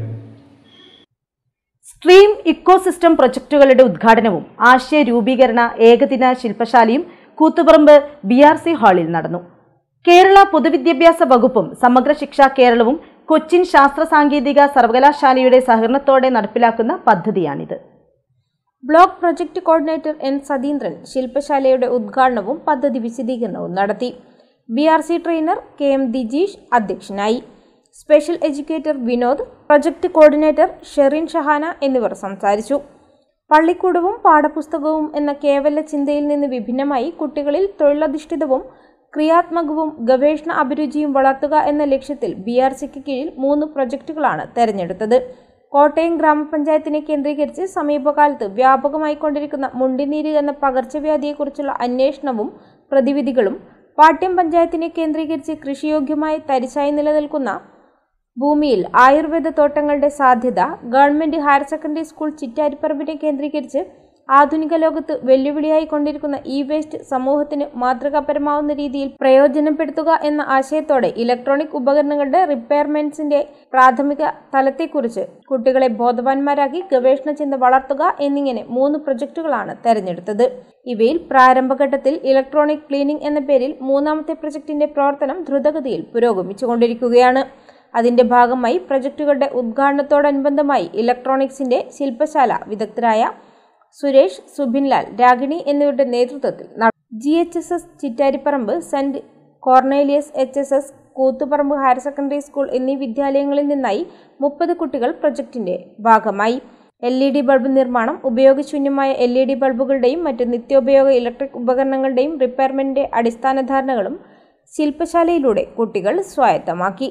സ്ട്രീം ഇക്കോസിസ്റ്റം പ്രൊജക്ടുകളുടെ ഉദ്ഘാടനവും ആശയ രൂപീകരണ ഏകദിന ശില്പശാലയും കൂത്തുപറമ്പ് ബി ആർ സി ഹാളിൽ നടന്നു കേരള പൊതുവിദ്യാഭ്യാസ വകുപ്പും സമഗ്ര ശിക്ഷ കേരളവും കൊച്ചിൻ ശാസ്ത്ര സാങ്കേതിക സർവകലാശാലയുടെ സഹകരണത്തോടെ നടപ്പിലാക്കുന്ന പദ്ധതിയാണിത് block project coordinator N Satheendran ശില്പശാലയുടെ ഉദ്ഘാടനവും പദ്ധതി വിശദീകരണവും നടത്തി B R C trainer K M Dijeesh അധ്യക്ഷനായി special educator Vinod project coordinator Sherin Shahana എന്നിവർ സംസാരിച്ചു പള്ളിക്കൂടവും പാഠപുസ്തകവും എന്ന കേവല ചിന്തയിൽ നിന്ന് വിഭിന്നമായി കുട്ടികളിൽ തൊഴിലധിഷ്ഠിതവും ക്രിയാത്മകവും ഗവേഷണ അഭിരുചിയും വളർത്തുക എന്ന ലക്ഷ്യത്തിൽ ബി ആർ സിക്ക് കീഴിൽ മൂന്ന് പ്രൊജക്ടുകളാണ് തെരഞ്ഞെടുത്തത് കോട്ടയം ഗ്രാമപഞ്ചായത്തിനെ കേന്ദ്രീകരിച്ച് സമീപകാലത്ത് വ്യാപകമായിക്കൊണ്ടിരിക്കുന്ന മുണ്ടിനീര് എന്ന പകർച്ചവ്യാധിയെക്കുറിച്ചുള്ള അന്വേഷണവും പ്രതിവിധികളും പാട്യം പഞ്ചായത്തിനെ കേന്ദ്രീകരിച്ച് കൃഷിയോഗ്യമായി തരിശായി നിലനിൽക്കുന്ന ഭൂമിയിൽ ആയുർവേദ തോട്ടങ്ങളുടെ സാധ്യത ഗവൺമെന്റ് ഹയർ സെക്കൻഡറി സ്കൂൾ ചിറ്റാരിപ്പറമ്പിനെ കേന്ദ്രീകരിച്ച് ആധുനിക ലോകത്ത് വെല്ലുവിളിയായി കൊണ്ടിരിക്കുന്ന ഇ വേസ്റ്റ് സമൂഹത്തിന് മാതൃകാപരമാവുന്ന രീതിയിൽ പ്രയോജനപ്പെടുത്തുക എന്ന ആശയത്തോടെ ഇലക്ട്രോണിക് ഉപകരണങ്ങളുടെ റിപ്പയർമെന്റ്സിന്റെ പ്രാഥമിക തലത്തെക്കുറിച്ച് കുട്ടികളെ ബോധവാന്മാരാക്കി ഗവേഷണ ചിന്ത വളർത്തുക എന്നിങ്ങനെ മൂന്ന് പ്രൊജക്ടുകളാണ് തെരഞ്ഞെടുത്തത് ഇവയിൽ പ്രാരംഭഘട്ടത്തിൽ ഇലക്ട്രോണിക് ക്ലീനിംഗ് എന്ന പേരിൽ മൂന്നാമത്തെ പ്രൊജക്ടിന്റെ പ്രവർത്തനം ദ്രുതഗതിയിൽ പുരോഗമിച്ചുകൊണ്ടിരിക്കുകയാണ് അതിന്റെ ഭാഗമായി പ്രൊജക്ടുകളുടെ ഉദ്ഘാടനത്തോടനുബന്ധമായി ഇലക്ട്രോണിക്സിന്റെ ശില്പശാല വിദഗ്ധരായ സുരേഷ് സുബിൻലാൽ രാഗിണി എന്നിവരുടെ നേതൃത്വത്തിൽ G H S S Chittariparamba saint Cornelius H S S Koothuparamba higher secondary school എന്നീ വിദ്യാലയങ്ങളിൽ നിന്നായി മുപ്പത് കുട്ടികൾ പ്രൊജക്ടിന്റെ ഭാഗമായി എൽ ഇ ഡി ബൾബ് നിർമ്മാണം ഉപയോഗശൂന്യമായ എൽ ഇ ഡി ബൾബുകളുടെയും മറ്റ് നിത്യോപയോഗ ഇലക്ട്രിക് ഉപകരണങ്ങളുടെയും റിപ്പയർമെന്റിന്റെ അടിസ്ഥാന ധാരണകളും ശില്പശാലയിലൂടെ കുട്ടികൾ സ്വായത്തമാക്കി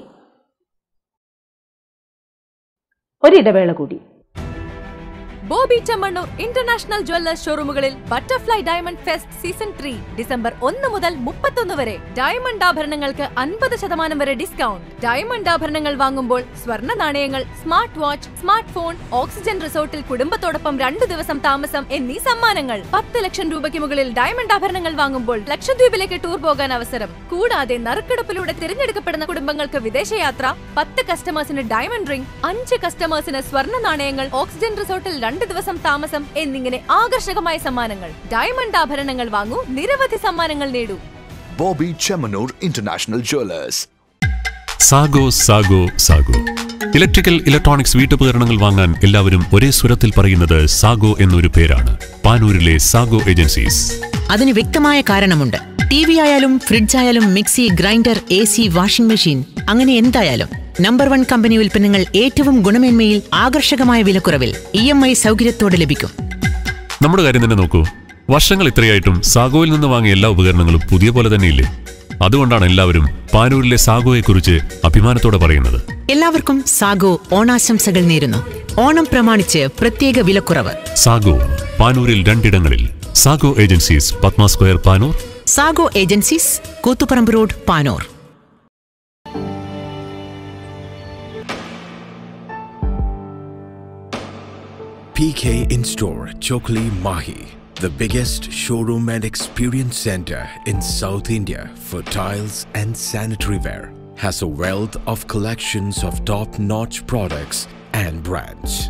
ഒരിടവേള കൂടി ബോബി ചമ്മണ്ണൂർ ഇന്റർനാഷണൽ ജ്വല്ലേഴ്സ് ഷോറൂമുകളിൽ butterfly diamond fest season three December ഒന്ന് മുതൽ മുപ്പത്തൊന്ന് വരെ ഡയമണ്ട് ആഭരണങ്ങൾക്ക് അൻപത് ശതമാനം വരെ ഡിസ്കൗണ്ട് ഡയമണ്ട് ആഭരണങ്ങൾ വാങ്ങുമ്പോൾ സ്വർണ്ണ നാണയങ്ങൾ smart watch smart phone oxygen റിസോർട്ടിൽ കുടുംബത്തോടൊപ്പം രണ്ടു ദിവസം താമസം എന്നീ സമ്മാനങ്ങൾ പത്ത് ലക്ഷം രൂപയ്ക്ക് മുകളിൽ ഡയമണ്ട് ആഭരണങ്ങൾ വാങ്ങുമ്പോൾ ലക്ഷദ്വീപിലേക്ക് ടൂർ പോകാൻ അവസരം കൂടാതെ നറുക്കെടുപ്പിലൂടെ തിരഞ്ഞെടുക്കപ്പെടുന്ന കുടുംബങ്ങൾക്ക് വിദേശയാത്ര പത്ത് കസ്റ്റമേഴ്സിന് ഡയമണ്ട് റിംഗ് അഞ്ച് കസ്റ്റമേഴ്സിന് സ്വർണ്ണ നാണയങ്ങൾ ഓക്സിജൻ റിസോർട്ടിൽ രണ്ട് ദിവസം താമസം എന്നിങ്ങനെ ആകർഷകമായ സമ്മാനങ്ങൾ ഡയമണ്ട് ആഭരണങ്ങൾ വാങ്ങൂ നിരവധി സമ്മാനങ്ങൾ നേടൂ Bobby Chemanur International Jewelers. സാഗോ സാഗോ സാഗോ ഇലക്ട്രിക്കൽ ഇലക്ട്രോണിക്സ് വീട്ടുപകരണങ്ങൾ വാങ്ങാൻ എല്ലാവരും ഒരേ സ്വരത്തിൽ പറയുന്നത് സാഗോ എന്നൊരു പേരാണ് പാനൂരിലെ സാഗോ ഏജൻസീസ് അതിന് വ്യക്തമായ കാരണമുണ്ട് ടി വി ആയാലും ഫ്രിഡ്ജ് ആയാലും mixie grinder A C washing machine അങ്ങനെ എന്തായാലും നമ്പർ വൺ കമ്പനി ഉൽപ്പന്നങ്ങൾ ഏറ്റവും ഗുണമേന്മയിൽ ആകർഷകമായ വിലക്കുറവിൽ ഇ എം ഐ സൗകര്യത്തോടെ ലഭിക്കും നമ്മുടെ കാര്യം തന്നെ നോക്കൂ വർഷങ്ങൾ ഇത്രയായിട്ടും സാഗോയിൽ നിന്ന് വാങ്ങിയ എല്ലാ ഉപകരണങ്ങളും പുതിയ പോലെ തന്നെയില്ലേ അതുകൊണ്ടാണ് എല്ലാവരും പാനൂരിലെ സാഗോയെക്കുറിച്ച് അഭിമാനത്തോടെ പറയുന്നത് എല്ലാവർക്കും സാഗോ ഓണാശംസകൾ നേരുന്നു ഓണം പ്രമാണിച്ച് പ്രത്യേക വിലക്കുറവ് സാഗോ പാനൂരിൽ രണ്ടിടങ്ങളിൽ Sago agencies Padma square Panoor Sago agencies Koothuparamba road Panoor PK In Store Chokli Mahi, the biggest showroom and experience center in South India for tiles and sanitary ware, has a wealth of collections of top notch products and brands.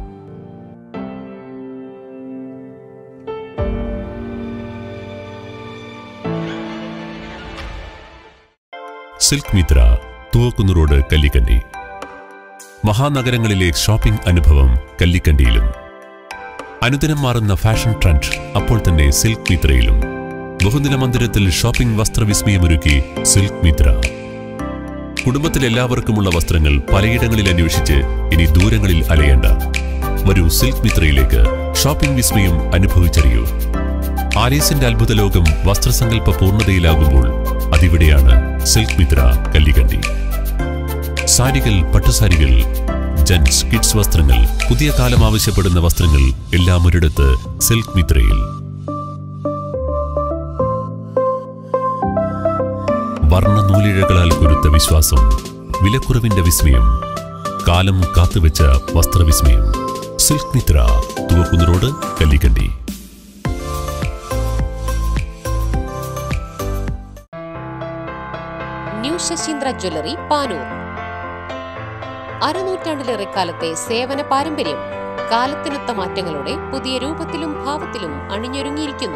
Silk Mitra Thuvakkunnu road Kallikandi മഹാനഗരങ്ങളിലെ shopping അനുഭവം കല്ലിക്കണ്ടിയിലും അനുദിനം മാറുന്ന fashion trend അപ്പോൾ തന്നെ silk മിത്രയിലും ബഹുനില മന്ദിരത്തിൽ shopping വസ്ത്രവിസ്മയമൊരുക്കി silk Mitra കുടുംബത്തിൽ എല്ലാവർക്കുമുള്ള വസ്ത്രങ്ങൾ പലയിടങ്ങളിൽ അന്വേഷിച്ച് ഇനി ദൂരങ്ങളിൽ അലയേണ്ട വരൂ സിൽക്ക് മിത്രയിലേക്ക് ഷോപ്പിംഗ് വിസ്മയം അനുഭവിച്ചറിയൂ ആലീസിന്റെ അത്ഭുത ലോകം വസ്ത്രസങ്കല്പ പൂർണ്ണതയിലാകുമ്പോൾ അതിവിടെയാണ് സിൽക്ക് മിത്ര കല്ലിക്കണ്ടി സാരികൾ പട്ടുസാരികൾ ജെന്റ്സ് കിഡ്സ് വസ്ത്രങ്ങൾ പുതിയ കാലം ആവശ്യപ്പെടുന്ന വസ്ത്രങ്ങൾ എല്ലാം ഒരിടത്ത് സിൽക്ക് മിത്രയിൽ വർണ്ണ നൂലിഴകളാൽ കുരുത്ത വിശ്വാസം വിലക്കുറവിന്റെ വിസ്മയം കാലം കാത്തുവെച്ച വസ്ത്രവിസ്മയം silk Mitra Thuvakkunnu Kallikandi new Sasheendra jewellery Panoor അരനൂറ്റാണ്ടിലേറെ കാലത്തെ സേവന പാരമ്പര്യം കാലത്തിനൊത്ത മാറ്റങ്ങളോടെ പുതിയ രൂപത്തിലും ഭാവത്തിലും അണിഞ്ഞൊരുങ്ങിയിരിക്കുന്നു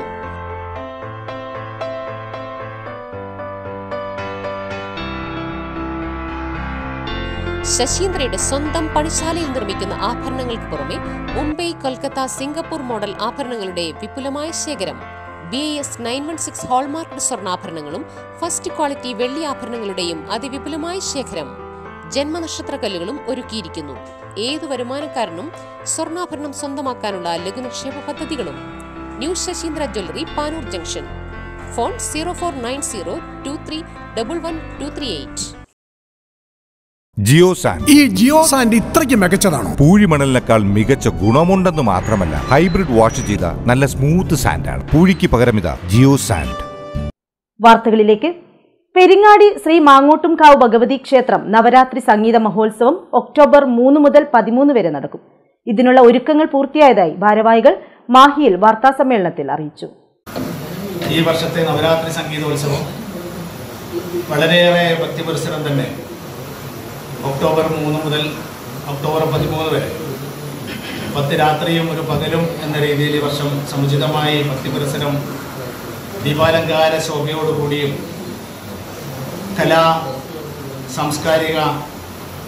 ശശീന്ദ്രയുടെ സ്വന്തം പണിശാലയിൽ നിർമ്മിക്കുന്ന ആഭരണങ്ങൾക്ക് പുറമെ മുംബൈ കൊൽക്കത്ത സിംഗപ്പൂർ മോഡൽ ആഭരണങ്ങളുടെ വിപുലമായ ശേഖരം B S nine one six hallmark സ്വർണ്ണാഭരണങ്ങളും ഫസ്റ്റ് ക്വാളിറ്റി വെള്ളി ആഭരണങ്ങളുടെയും അതിവിപുലമായ ശേഖരം ജന്മനക്ഷത്ര കല്ലുകളും ഒരുക്കിയിരിക്കുന്നു ഏതു വരുമാനക്കാരനും സ്വർണ്ണാഭരണം സ്വന്തമാക്കാനുള്ള ലഘുനിക്ഷേപ പദ്ധതികളും new Sasheendra jewellery Panoor junction phone zero four nine zero two three double one two three eight Geo sand ഈ ജിയോ സാൻഡ് ഇത്രയ്ക്ക് മികച്ചതാണോ പൂഴിമണലിനേക്കാൾ മികച്ച ഗുണമുണ്ടെന്ന് മാത്രമല്ല ഹൈബ്രിഡ് വാഷ് ചെയ്ത നല്ല സ്മൂത്ത് സാൻഡാണ് പൂഴിക്ക് പകരം ഇതാ ജിയോ സാൻഡ് വാർത്തകളിലേക്ക് പെരിങ്ങാടി ശ്രീ മാങ്ങോട്ടുംകാവ് ഭഗവതി ക്ഷേത്രം നവരാത്രി സംഗീത മഹോത്സവം ഒക്ടോബർ മൂന്ന് മുതൽ പതിമൂന്ന് വരെ നടക്കും ഇതിനുള്ള ഒരുക്കങ്ങൾ പൂർത്തിയായതായി ഭാരവാഹികൾ മാഹിയിൽ വാർത്താസമ്മേളനത്തിൽ അറിയിച്ചു ഈ വർഷത്തെ നവരാത്രി സംഗീതോത്സവം വളരെയേറെ ഭക്തിപുരസരം തന്നെ ഒക്ടോബർ മൂന്ന് മുതൽ ഒക്ടോബർ പതിമൂന്ന് വരെ പത്ത് രാത്രിയും ഒരു പകലും എന്ന രീതിയിൽ ഈ വർഷം സമുചിതമായി ഭക്തിപുരസരം ദീപാലങ്കാര ശോഭയോടുകൂടിയും കലാ സാംസ്കാരിക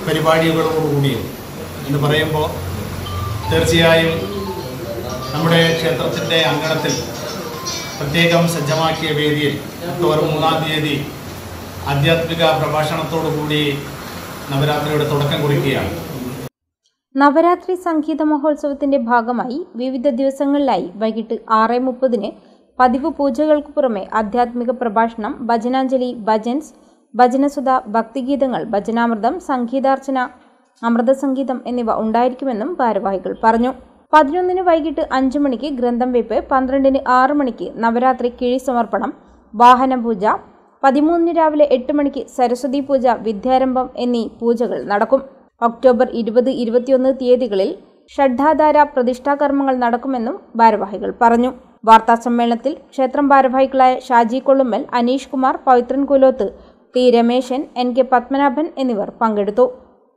പരിപാടികളോടുകൂടിയും എന്ന് പറയുമ്പോൾ തീർച്ചയായും നമ്മുടെ ക്ഷേത്രത്തിൻ്റെ അങ്കണത്തിൽ പ്രത്യേകം സജ്ജമാക്കിയ വേദിയിൽ ഒക്ടോബർ മൂന്നാം തീയതി ആധ്യാത്മിക പ്രഭാഷണത്തോടുകൂടി നവരാത്രിയുടെ തുടക്കം കുറിക്കുകയാണ് നവരാത്രി സംഗീത മഹോത്സവത്തിന്റെ ഭാഗമായി വിവിധ ദിവസങ്ങളിലായി വൈകിട്ട് ആറ് മുപ്പതിന് പതിവ് പൂജകൾക്ക് പുറമെ ആധ്യാത്മിക പ്രഭാഷണം ഭജനാഞ്ജലി ഭജൻസ് ഭജനസുധ ഭക്തിഗീതങ്ങൾ ഭജനാമൃതം സംഗീതാർച്ചന അമൃതസംഗീതം എന്നിവ ഉണ്ടായിരിക്കുമെന്നും ഭാരവാഹികൾ പറഞ്ഞു പതിനൊന്നിന് വൈകിട്ട് അഞ്ചു മണിക്ക് ഗ്രന്ഥം വെപ്പ് പന്ത്രണ്ടിന് ആറ് മണിക്ക് നവരാത്രി കിഴി സമർപ്പണം വാഹനപൂജ പതിമൂന്നിന് രാവിലെ എട്ട് മണിക്ക് സരസ്വതി പൂജ വിദ്യാരംഭം എന്നീ പൂജകൾ നടക്കും ഒക്ടോബർ ഇരുപത് ഇരുപത്തിയൊന്ന് തീയതികളിൽ ഷഡ്ഡാധാര പ്രതിഷ്ഠാകർമ്മങ്ങൾ നടക്കുമെന്നും ഭാരവാഹികൾ പറഞ്ഞു വാർത്താ സമ്മേളനത്തിൽ ക്ഷേത്രം ഭാരവാഹികളായ Shaji Kollummal Aneesh Kumar Pavithran Kuloth T Rameshan N K Padmanabhan എന്നിവർ പങ്കെടുത്തു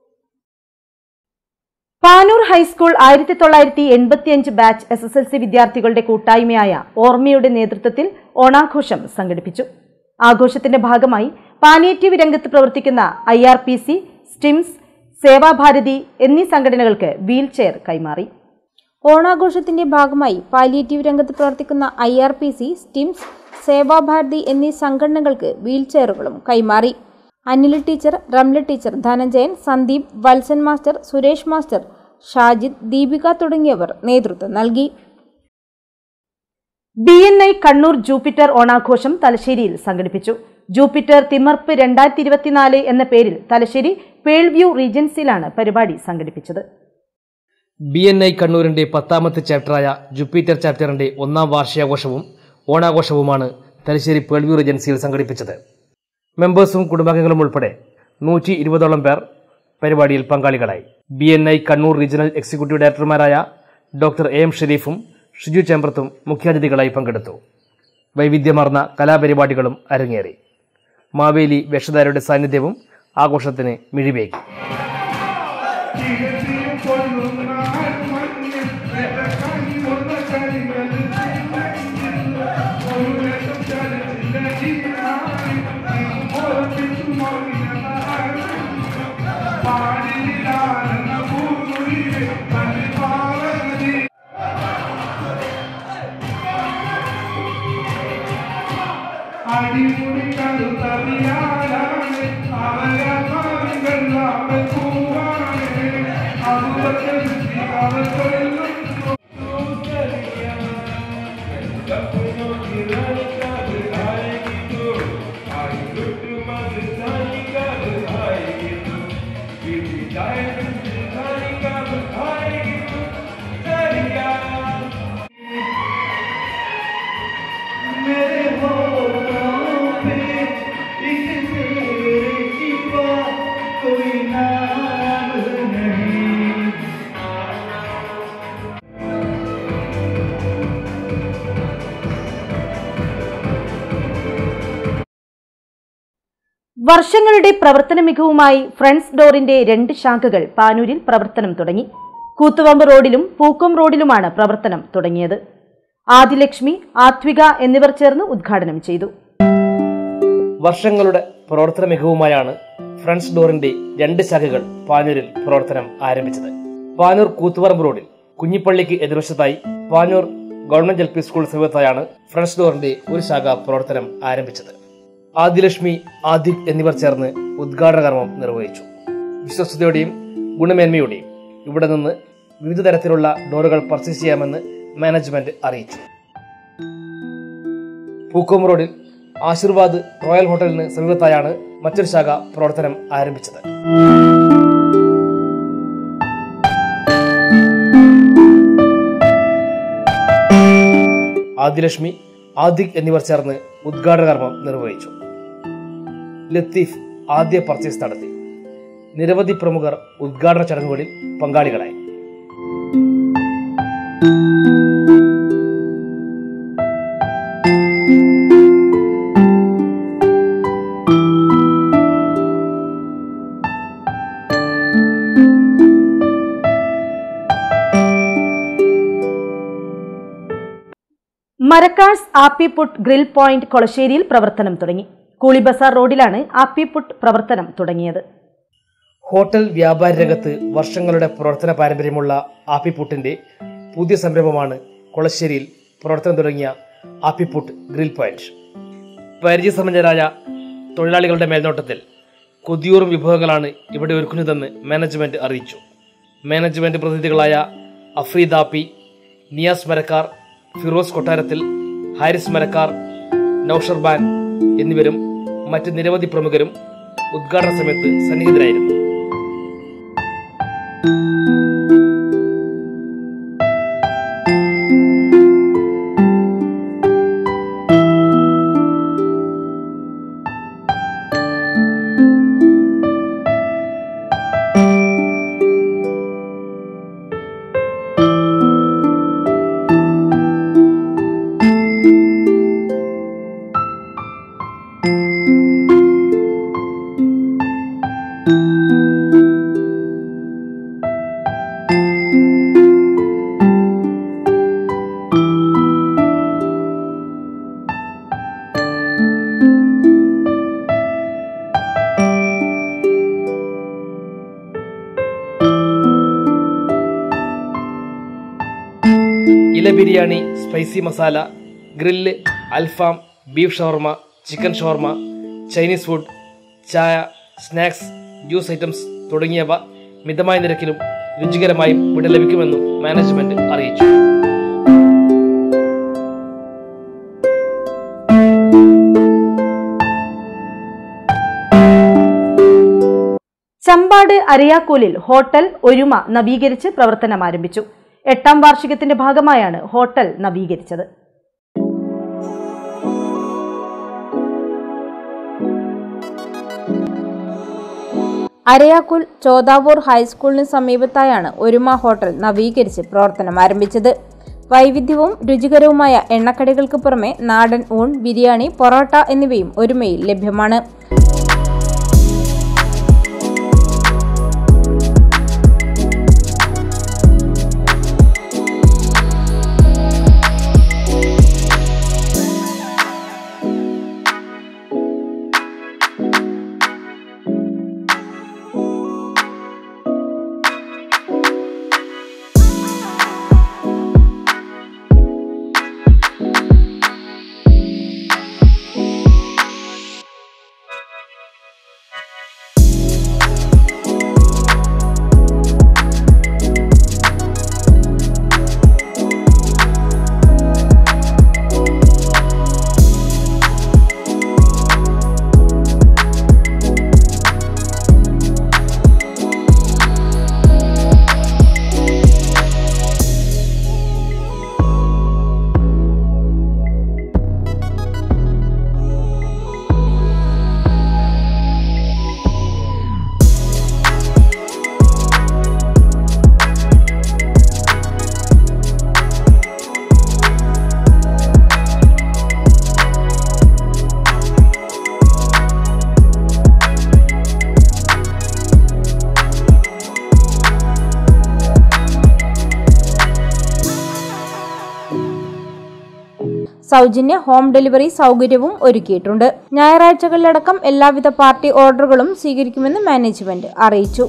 പാനൂർ ഹൈസ്കൂൾ ആയിരത്തി തൊള്ളായിരത്തി എൺപത്തിയഞ്ച് batch S S L C വിദ്യാർത്ഥികളുടെ കൂട്ടായ്മയായ ഓർമ്മയുടെ നേതൃത്വത്തിൽ ഓണാഘോഷം സംഘടിപ്പിച്ചു ആഘോഷത്തിന്റെ ഭാഗമായി പാലിയേറ്റീവ് രംഗത്ത് പ്രവർത്തിക്കുന്ന ഐ ആർ പി സി സ്റ്റിംസ് സേവാഭാരതി എന്നീ സംഘടനകൾക്ക് വീൽ ചെയർ കൈമാറി ഓണാഘോഷത്തിന്റെ ഭാഗമായി പാലിയേറ്റീവ് രംഗത്ത് പ്രവർത്തിക്കുന്ന ഐ ആർ പി സി സ്റ്റിംസ് സേവാഭാരതി എന്നീ സംഘടനകൾക്ക് വീൽ ചെയറുകളും കൈമാറി Anil teacher Ramla teacher Dhananjayan Sandeep Valsan master Suresh master Shajid Deepika തുടങ്ങിയവർ നേതൃത്വം നൽകി B N I Kannur Jupiter ഓണാഘോഷം തലശ്ശേരിയിൽ സംഘടിപ്പിച്ചു ജൂപ്പിറ്റർ തിമർപ്പ് രണ്ടായിരത്തി ഇരുപത്തിനാല് എന്ന പേരിൽ തലശ്ശേരി പേൾവ്യൂ റീജൻസിയിലാണ് പരിപാടി സംഘടിപ്പിച്ചത് ബി എൻ ഐ കണ്ണൂരിന്റെ പത്താമത്തെ ചാപ്റ്ററായ ജുപ്പിറ്റർ ചാപ്റ്ററിന്റെ ഒന്നാം വാർഷികാഘോഷവും ഓണാഘോഷവുമാണ് തലശ്ശേരി പേൾവ്യൂ ഏജൻസിയിൽ സംഘടിപ്പിച്ചത് മെമ്പേഴ്സും കുടുംബാംഗങ്ങളും ഉൾപ്പെടെ നൂറ്റി ഇരുപതോളം പേർ പരിപാടിയിൽ പങ്കാളികളായി B N I Kannur regional executive ഡയറക്ടർമാരായ ഡോക്ടർ എ എം ഷെരീഫും ഷിജു ചേമ്പ്രത്തും മുഖ്യാതിഥികളായി പങ്കെടുത്തു വൈവിധ്യമാർന്ന കലാപരിപാടികളും അരങ്ങേറി മാവേലി വേഷധാരയുടെ സാന്നിധ്യവും ആഘോഷത്തിന് മിഴിവേകി വർഷങ്ങളുടെ പ്രവർത്തന മികവുമായി ഫ്രണ്ട്സ് ഡോറിന്റെ രണ്ട് ശാഖകൾ പാനൂരിൽ പ്രവർത്തനം തുടങ്ങി കൂത്തുവമ്പ് റോഡിലും പൂക്കം റോഡിലുമാണ് പ്രവർത്തനം തുടങ്ങിയത് ആദിലക്ഷ്മി ആത്വിക എന്നിവർ ചേർന്ന് ഉദ്ഘാടനം ചെയ്തു വർഷങ്ങളുടെ പ്രവർത്തന മികവുമായാണ് ഫ്രണ്ട്സ് ഡോറിന്റെ രണ്ട് ശാഖകൾ പാനൂരിൽ പ്രവർത്തനം ആരംഭിച്ചത് പാനൂർ കൂത്തുപറമ്പ് റോഡിൽ കുഞ്ഞിപ്പള്ളിക്ക് എതിർവശത്തായി Panoor government L P school സമീപത്തായാണ് ഫ്രണ്ട്സ് ഡോറിന്റെ ഒരു ശാഖ പ്രവർത്തനം ആരംഭിച്ചത് ആദിലക്ഷ്മി ആദിക് എന്നിവർ ചേർന്ന് ഉദ്ഘാടന കർമ്മം നിർവഹിച്ചു വിശ്വസ്തയോടെയും ഗുണമേന്മയോടെയും ഇവിടെ നിന്ന് വിവിധ തരത്തിലുള്ള ഡോറുകൾ പർച്ചേസ് ചെയ്യാമെന്ന് മാനേജ്മെന്റ് അറിയിച്ചു പൂക്കോം റോഡിൽ ആശീർവാദ് റോയൽ ഹോട്ടലിന് സമീപത്തായാണ് മറ്റൊരു ശാഖ പ്രവർത്തനം ആരംഭിച്ചത് ആദിലക്ഷ്മി ആദിക് എന്നിവർ ചേർന്ന് ഉദ്ഘാടന കർമ്മം നിർവഹിച്ചു ലത്തീഫ് ആദ്യ പർച്ചേസ് നടത്തി നിരവധി പ്രമുഖർ ഉദ്ഘാടന ചടങ്ങുകളിൽ പങ്കാളികളായി മരക്കാഴ്സ് ആപ്പിപ്പുട്ട് ഗ്രിൽ പോയിന്റ് കൊളശ്ശേരിയിൽ പ്രവർത്തനം തുടങ്ങി കൂളിബസാർ റോഡിലാണ് ആപ്പിപ്പുട്ട് പ്രവർത്തനം തുടങ്ങിയത് ഹോട്ടൽ വ്യാപാര രംഗത്ത് വർഷങ്ങളുടെ പ്രവർത്തന പാരമ്പര്യമുള്ള ആപ്പിപ്പുട്ടിന്റെ പുതിയ സംരംഭമാണ് കൊളശ്ശേരിയിൽ പ്രവർത്തനം തുടങ്ങിയ ആപ്പിപ്പുട്ട് ഗ്രിൽ പോയിന്റ് പരിചയസമ്പന്നരായ തൊഴിലാളികളുടെ മേൽനോട്ടത്തിൽ കൊതിയൂറും വിഭവങ്ങളാണ് ഇവിടെ ഒരുക്കുന്നതെന്ന് മാനേജ്മെന്റ് അറിയിച്ചു മാനേജ്മെന്റ് പ്രതിനിധികളായ അഫ്രീദ് ആപ്പി നിയാസ് മരക്കാർ ഫിറോസ് കൊട്ടാരത്തിൽ ഹാരിസ് മരക്കാർ നൌഷർ ബാൻ എന്നിവരും മറ്റ് നിരവധി പ്രമുഖരും ഉദ്ഘാടന സമയത്ത് സന്നിഹിതരായിരുന്നു ഇല biryani spicy masala grill Alfaham beef shawarma chicken shawarma Chinese food ചായ സ്നാക്സ് ജ്യൂസ് ഐറ്റംസ് തുടങ്ങിയവ മിതമായ നിരക്കിലും രുചികരമായും ഇവിടെ ലഭിക്കുമെന്നും മാനേജ്മെന്റ് അറിയിച്ചു ചമ്പാട് അരയാക്കൂലിൽ ഹോട്ടൽ ഒരുമ നവീകരിച്ച് പ്രവർത്തനം ആരംഭിച്ചു എട്ടാം വാർഷികത്തിന്റെ ഭാഗമായാണ് ഹോട്ടൽ നവീകരിച്ചത് അരയാക്കുൽ ചോദാവൂർ ഹൈസ്കൂളിന് സമീപത്തായാണ് ഒരുമ ഹോട്ടൽ നവീകരിച്ച് പ്രവർത്തനം ആരംഭിച്ചത് വൈവിധ്യവും രുചികരവുമായ എണ്ണക്കടികൾക്ക് പുറമെ നാടൻ ഊൺ ബിരിയാണി പൊറോട്ട എന്നിവയും ഒരുമയിൽ ലഭ്യമാണ് സൗജന്യ ഹോം ഡെലിവറി സൗകര്യവും ഒരുക്കിയിട്ടുണ്ട് ഞായറാഴ്ചകളിലടക്കം എല്ലാവിധ പാർട്ടി ഓർഡറുകളും സ്വീകരിക്കുമെന്ന് മാനേജ്മെന്റ് അറിയിച്ചു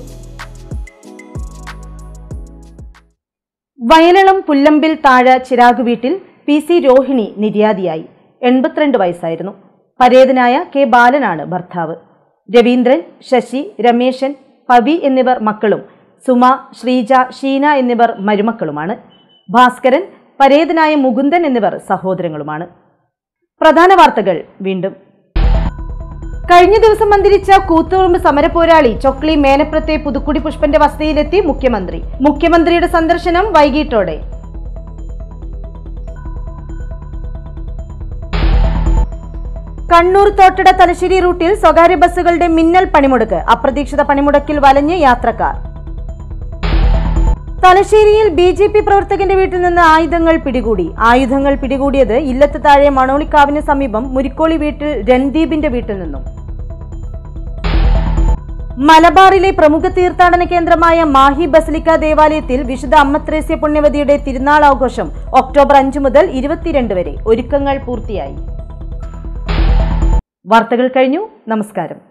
വയലളം പുല്ലമ്പിൽ താഴ ചിരാഗ് വീട്ടിൽ പി സി രോഹിണി നിര്യാതിയായി എൺപത്തിരണ്ട് വയസ്സായിരുന്നു പരേതനായ കെ ബാലനാണ് ഭർത്താവ് രവീന്ദ്രൻ ശശി രമേശൻ പവി എന്നിവർ മക്കളും സുമ ശ്രീജ ഷീന എന്നിവർ മരുമക്കളുമാണ് ഭാസ്കരൻ പരേതനായ മുകുന്ദൻ എന്നിവർ സഹോദരങ്ങളുമാണ് പ്രധാന വാർത്തകൾ വീണ്ടും കഴിഞ്ഞ ദിവസം മന്ത്രിച്ച കൂത്തുപറമ്പ് സമരപോരാളി ചൊക്ലി മേനപ്രത്തെ പുതുക്കുടി പുഷ്പന്റെ വസതിയിലെത്തി മുഖ്യമന്ത്രി മുഖ്യമന്ത്രിയുടെ സന്ദർശനം വൈകിട്ടോടെ കണ്ണൂർ തോട്ടട തലശ്ശേരി റൂട്ടിൽ സ്വകാര്യ ബസ്സുകളുടെ മിന്നൽ പണിമുടക്ക് അപ്രതീക്ഷിത പണിമുടക്കിൽ വലഞ്ഞ് യാത്രക്കാർ തലശ്ശേരിയിൽ ബി ജെ പി പ്രവർത്തകന്റെ വീട്ടിൽ നിന്ന് ആയുധങ്ങൾ പിടികൂടി ആയുധങ്ങൾ പിടികൂടിയത് ഇല്ലത്ത് താഴെ മണോളിക്കാവിന് സമീപം മുരിക്കോളി വീട്ടിൽ രൺദീപിന്റെ വീട്ടിൽ നിന്നും മലബാറിലെ പ്രമുഖ തീർത്ഥാടന കേന്ദ്രമായ മാഹി ബസലിക്ക ദേവാലയത്തിൽ വിശുദ്ധ അമ്മത്രേസ്യ പുണ്യവതിയുടെ തിരുനാൾ ആഘോഷം ഒക്ടോബർ അഞ്ച് മുതൽ ഇരുപത്തിരണ്ട് വരെ ഒരുക്കങ്ങൾ പൂർത്തിയായി വാർത്തകൾ കഴിഞ്ഞു നമസ്കാരം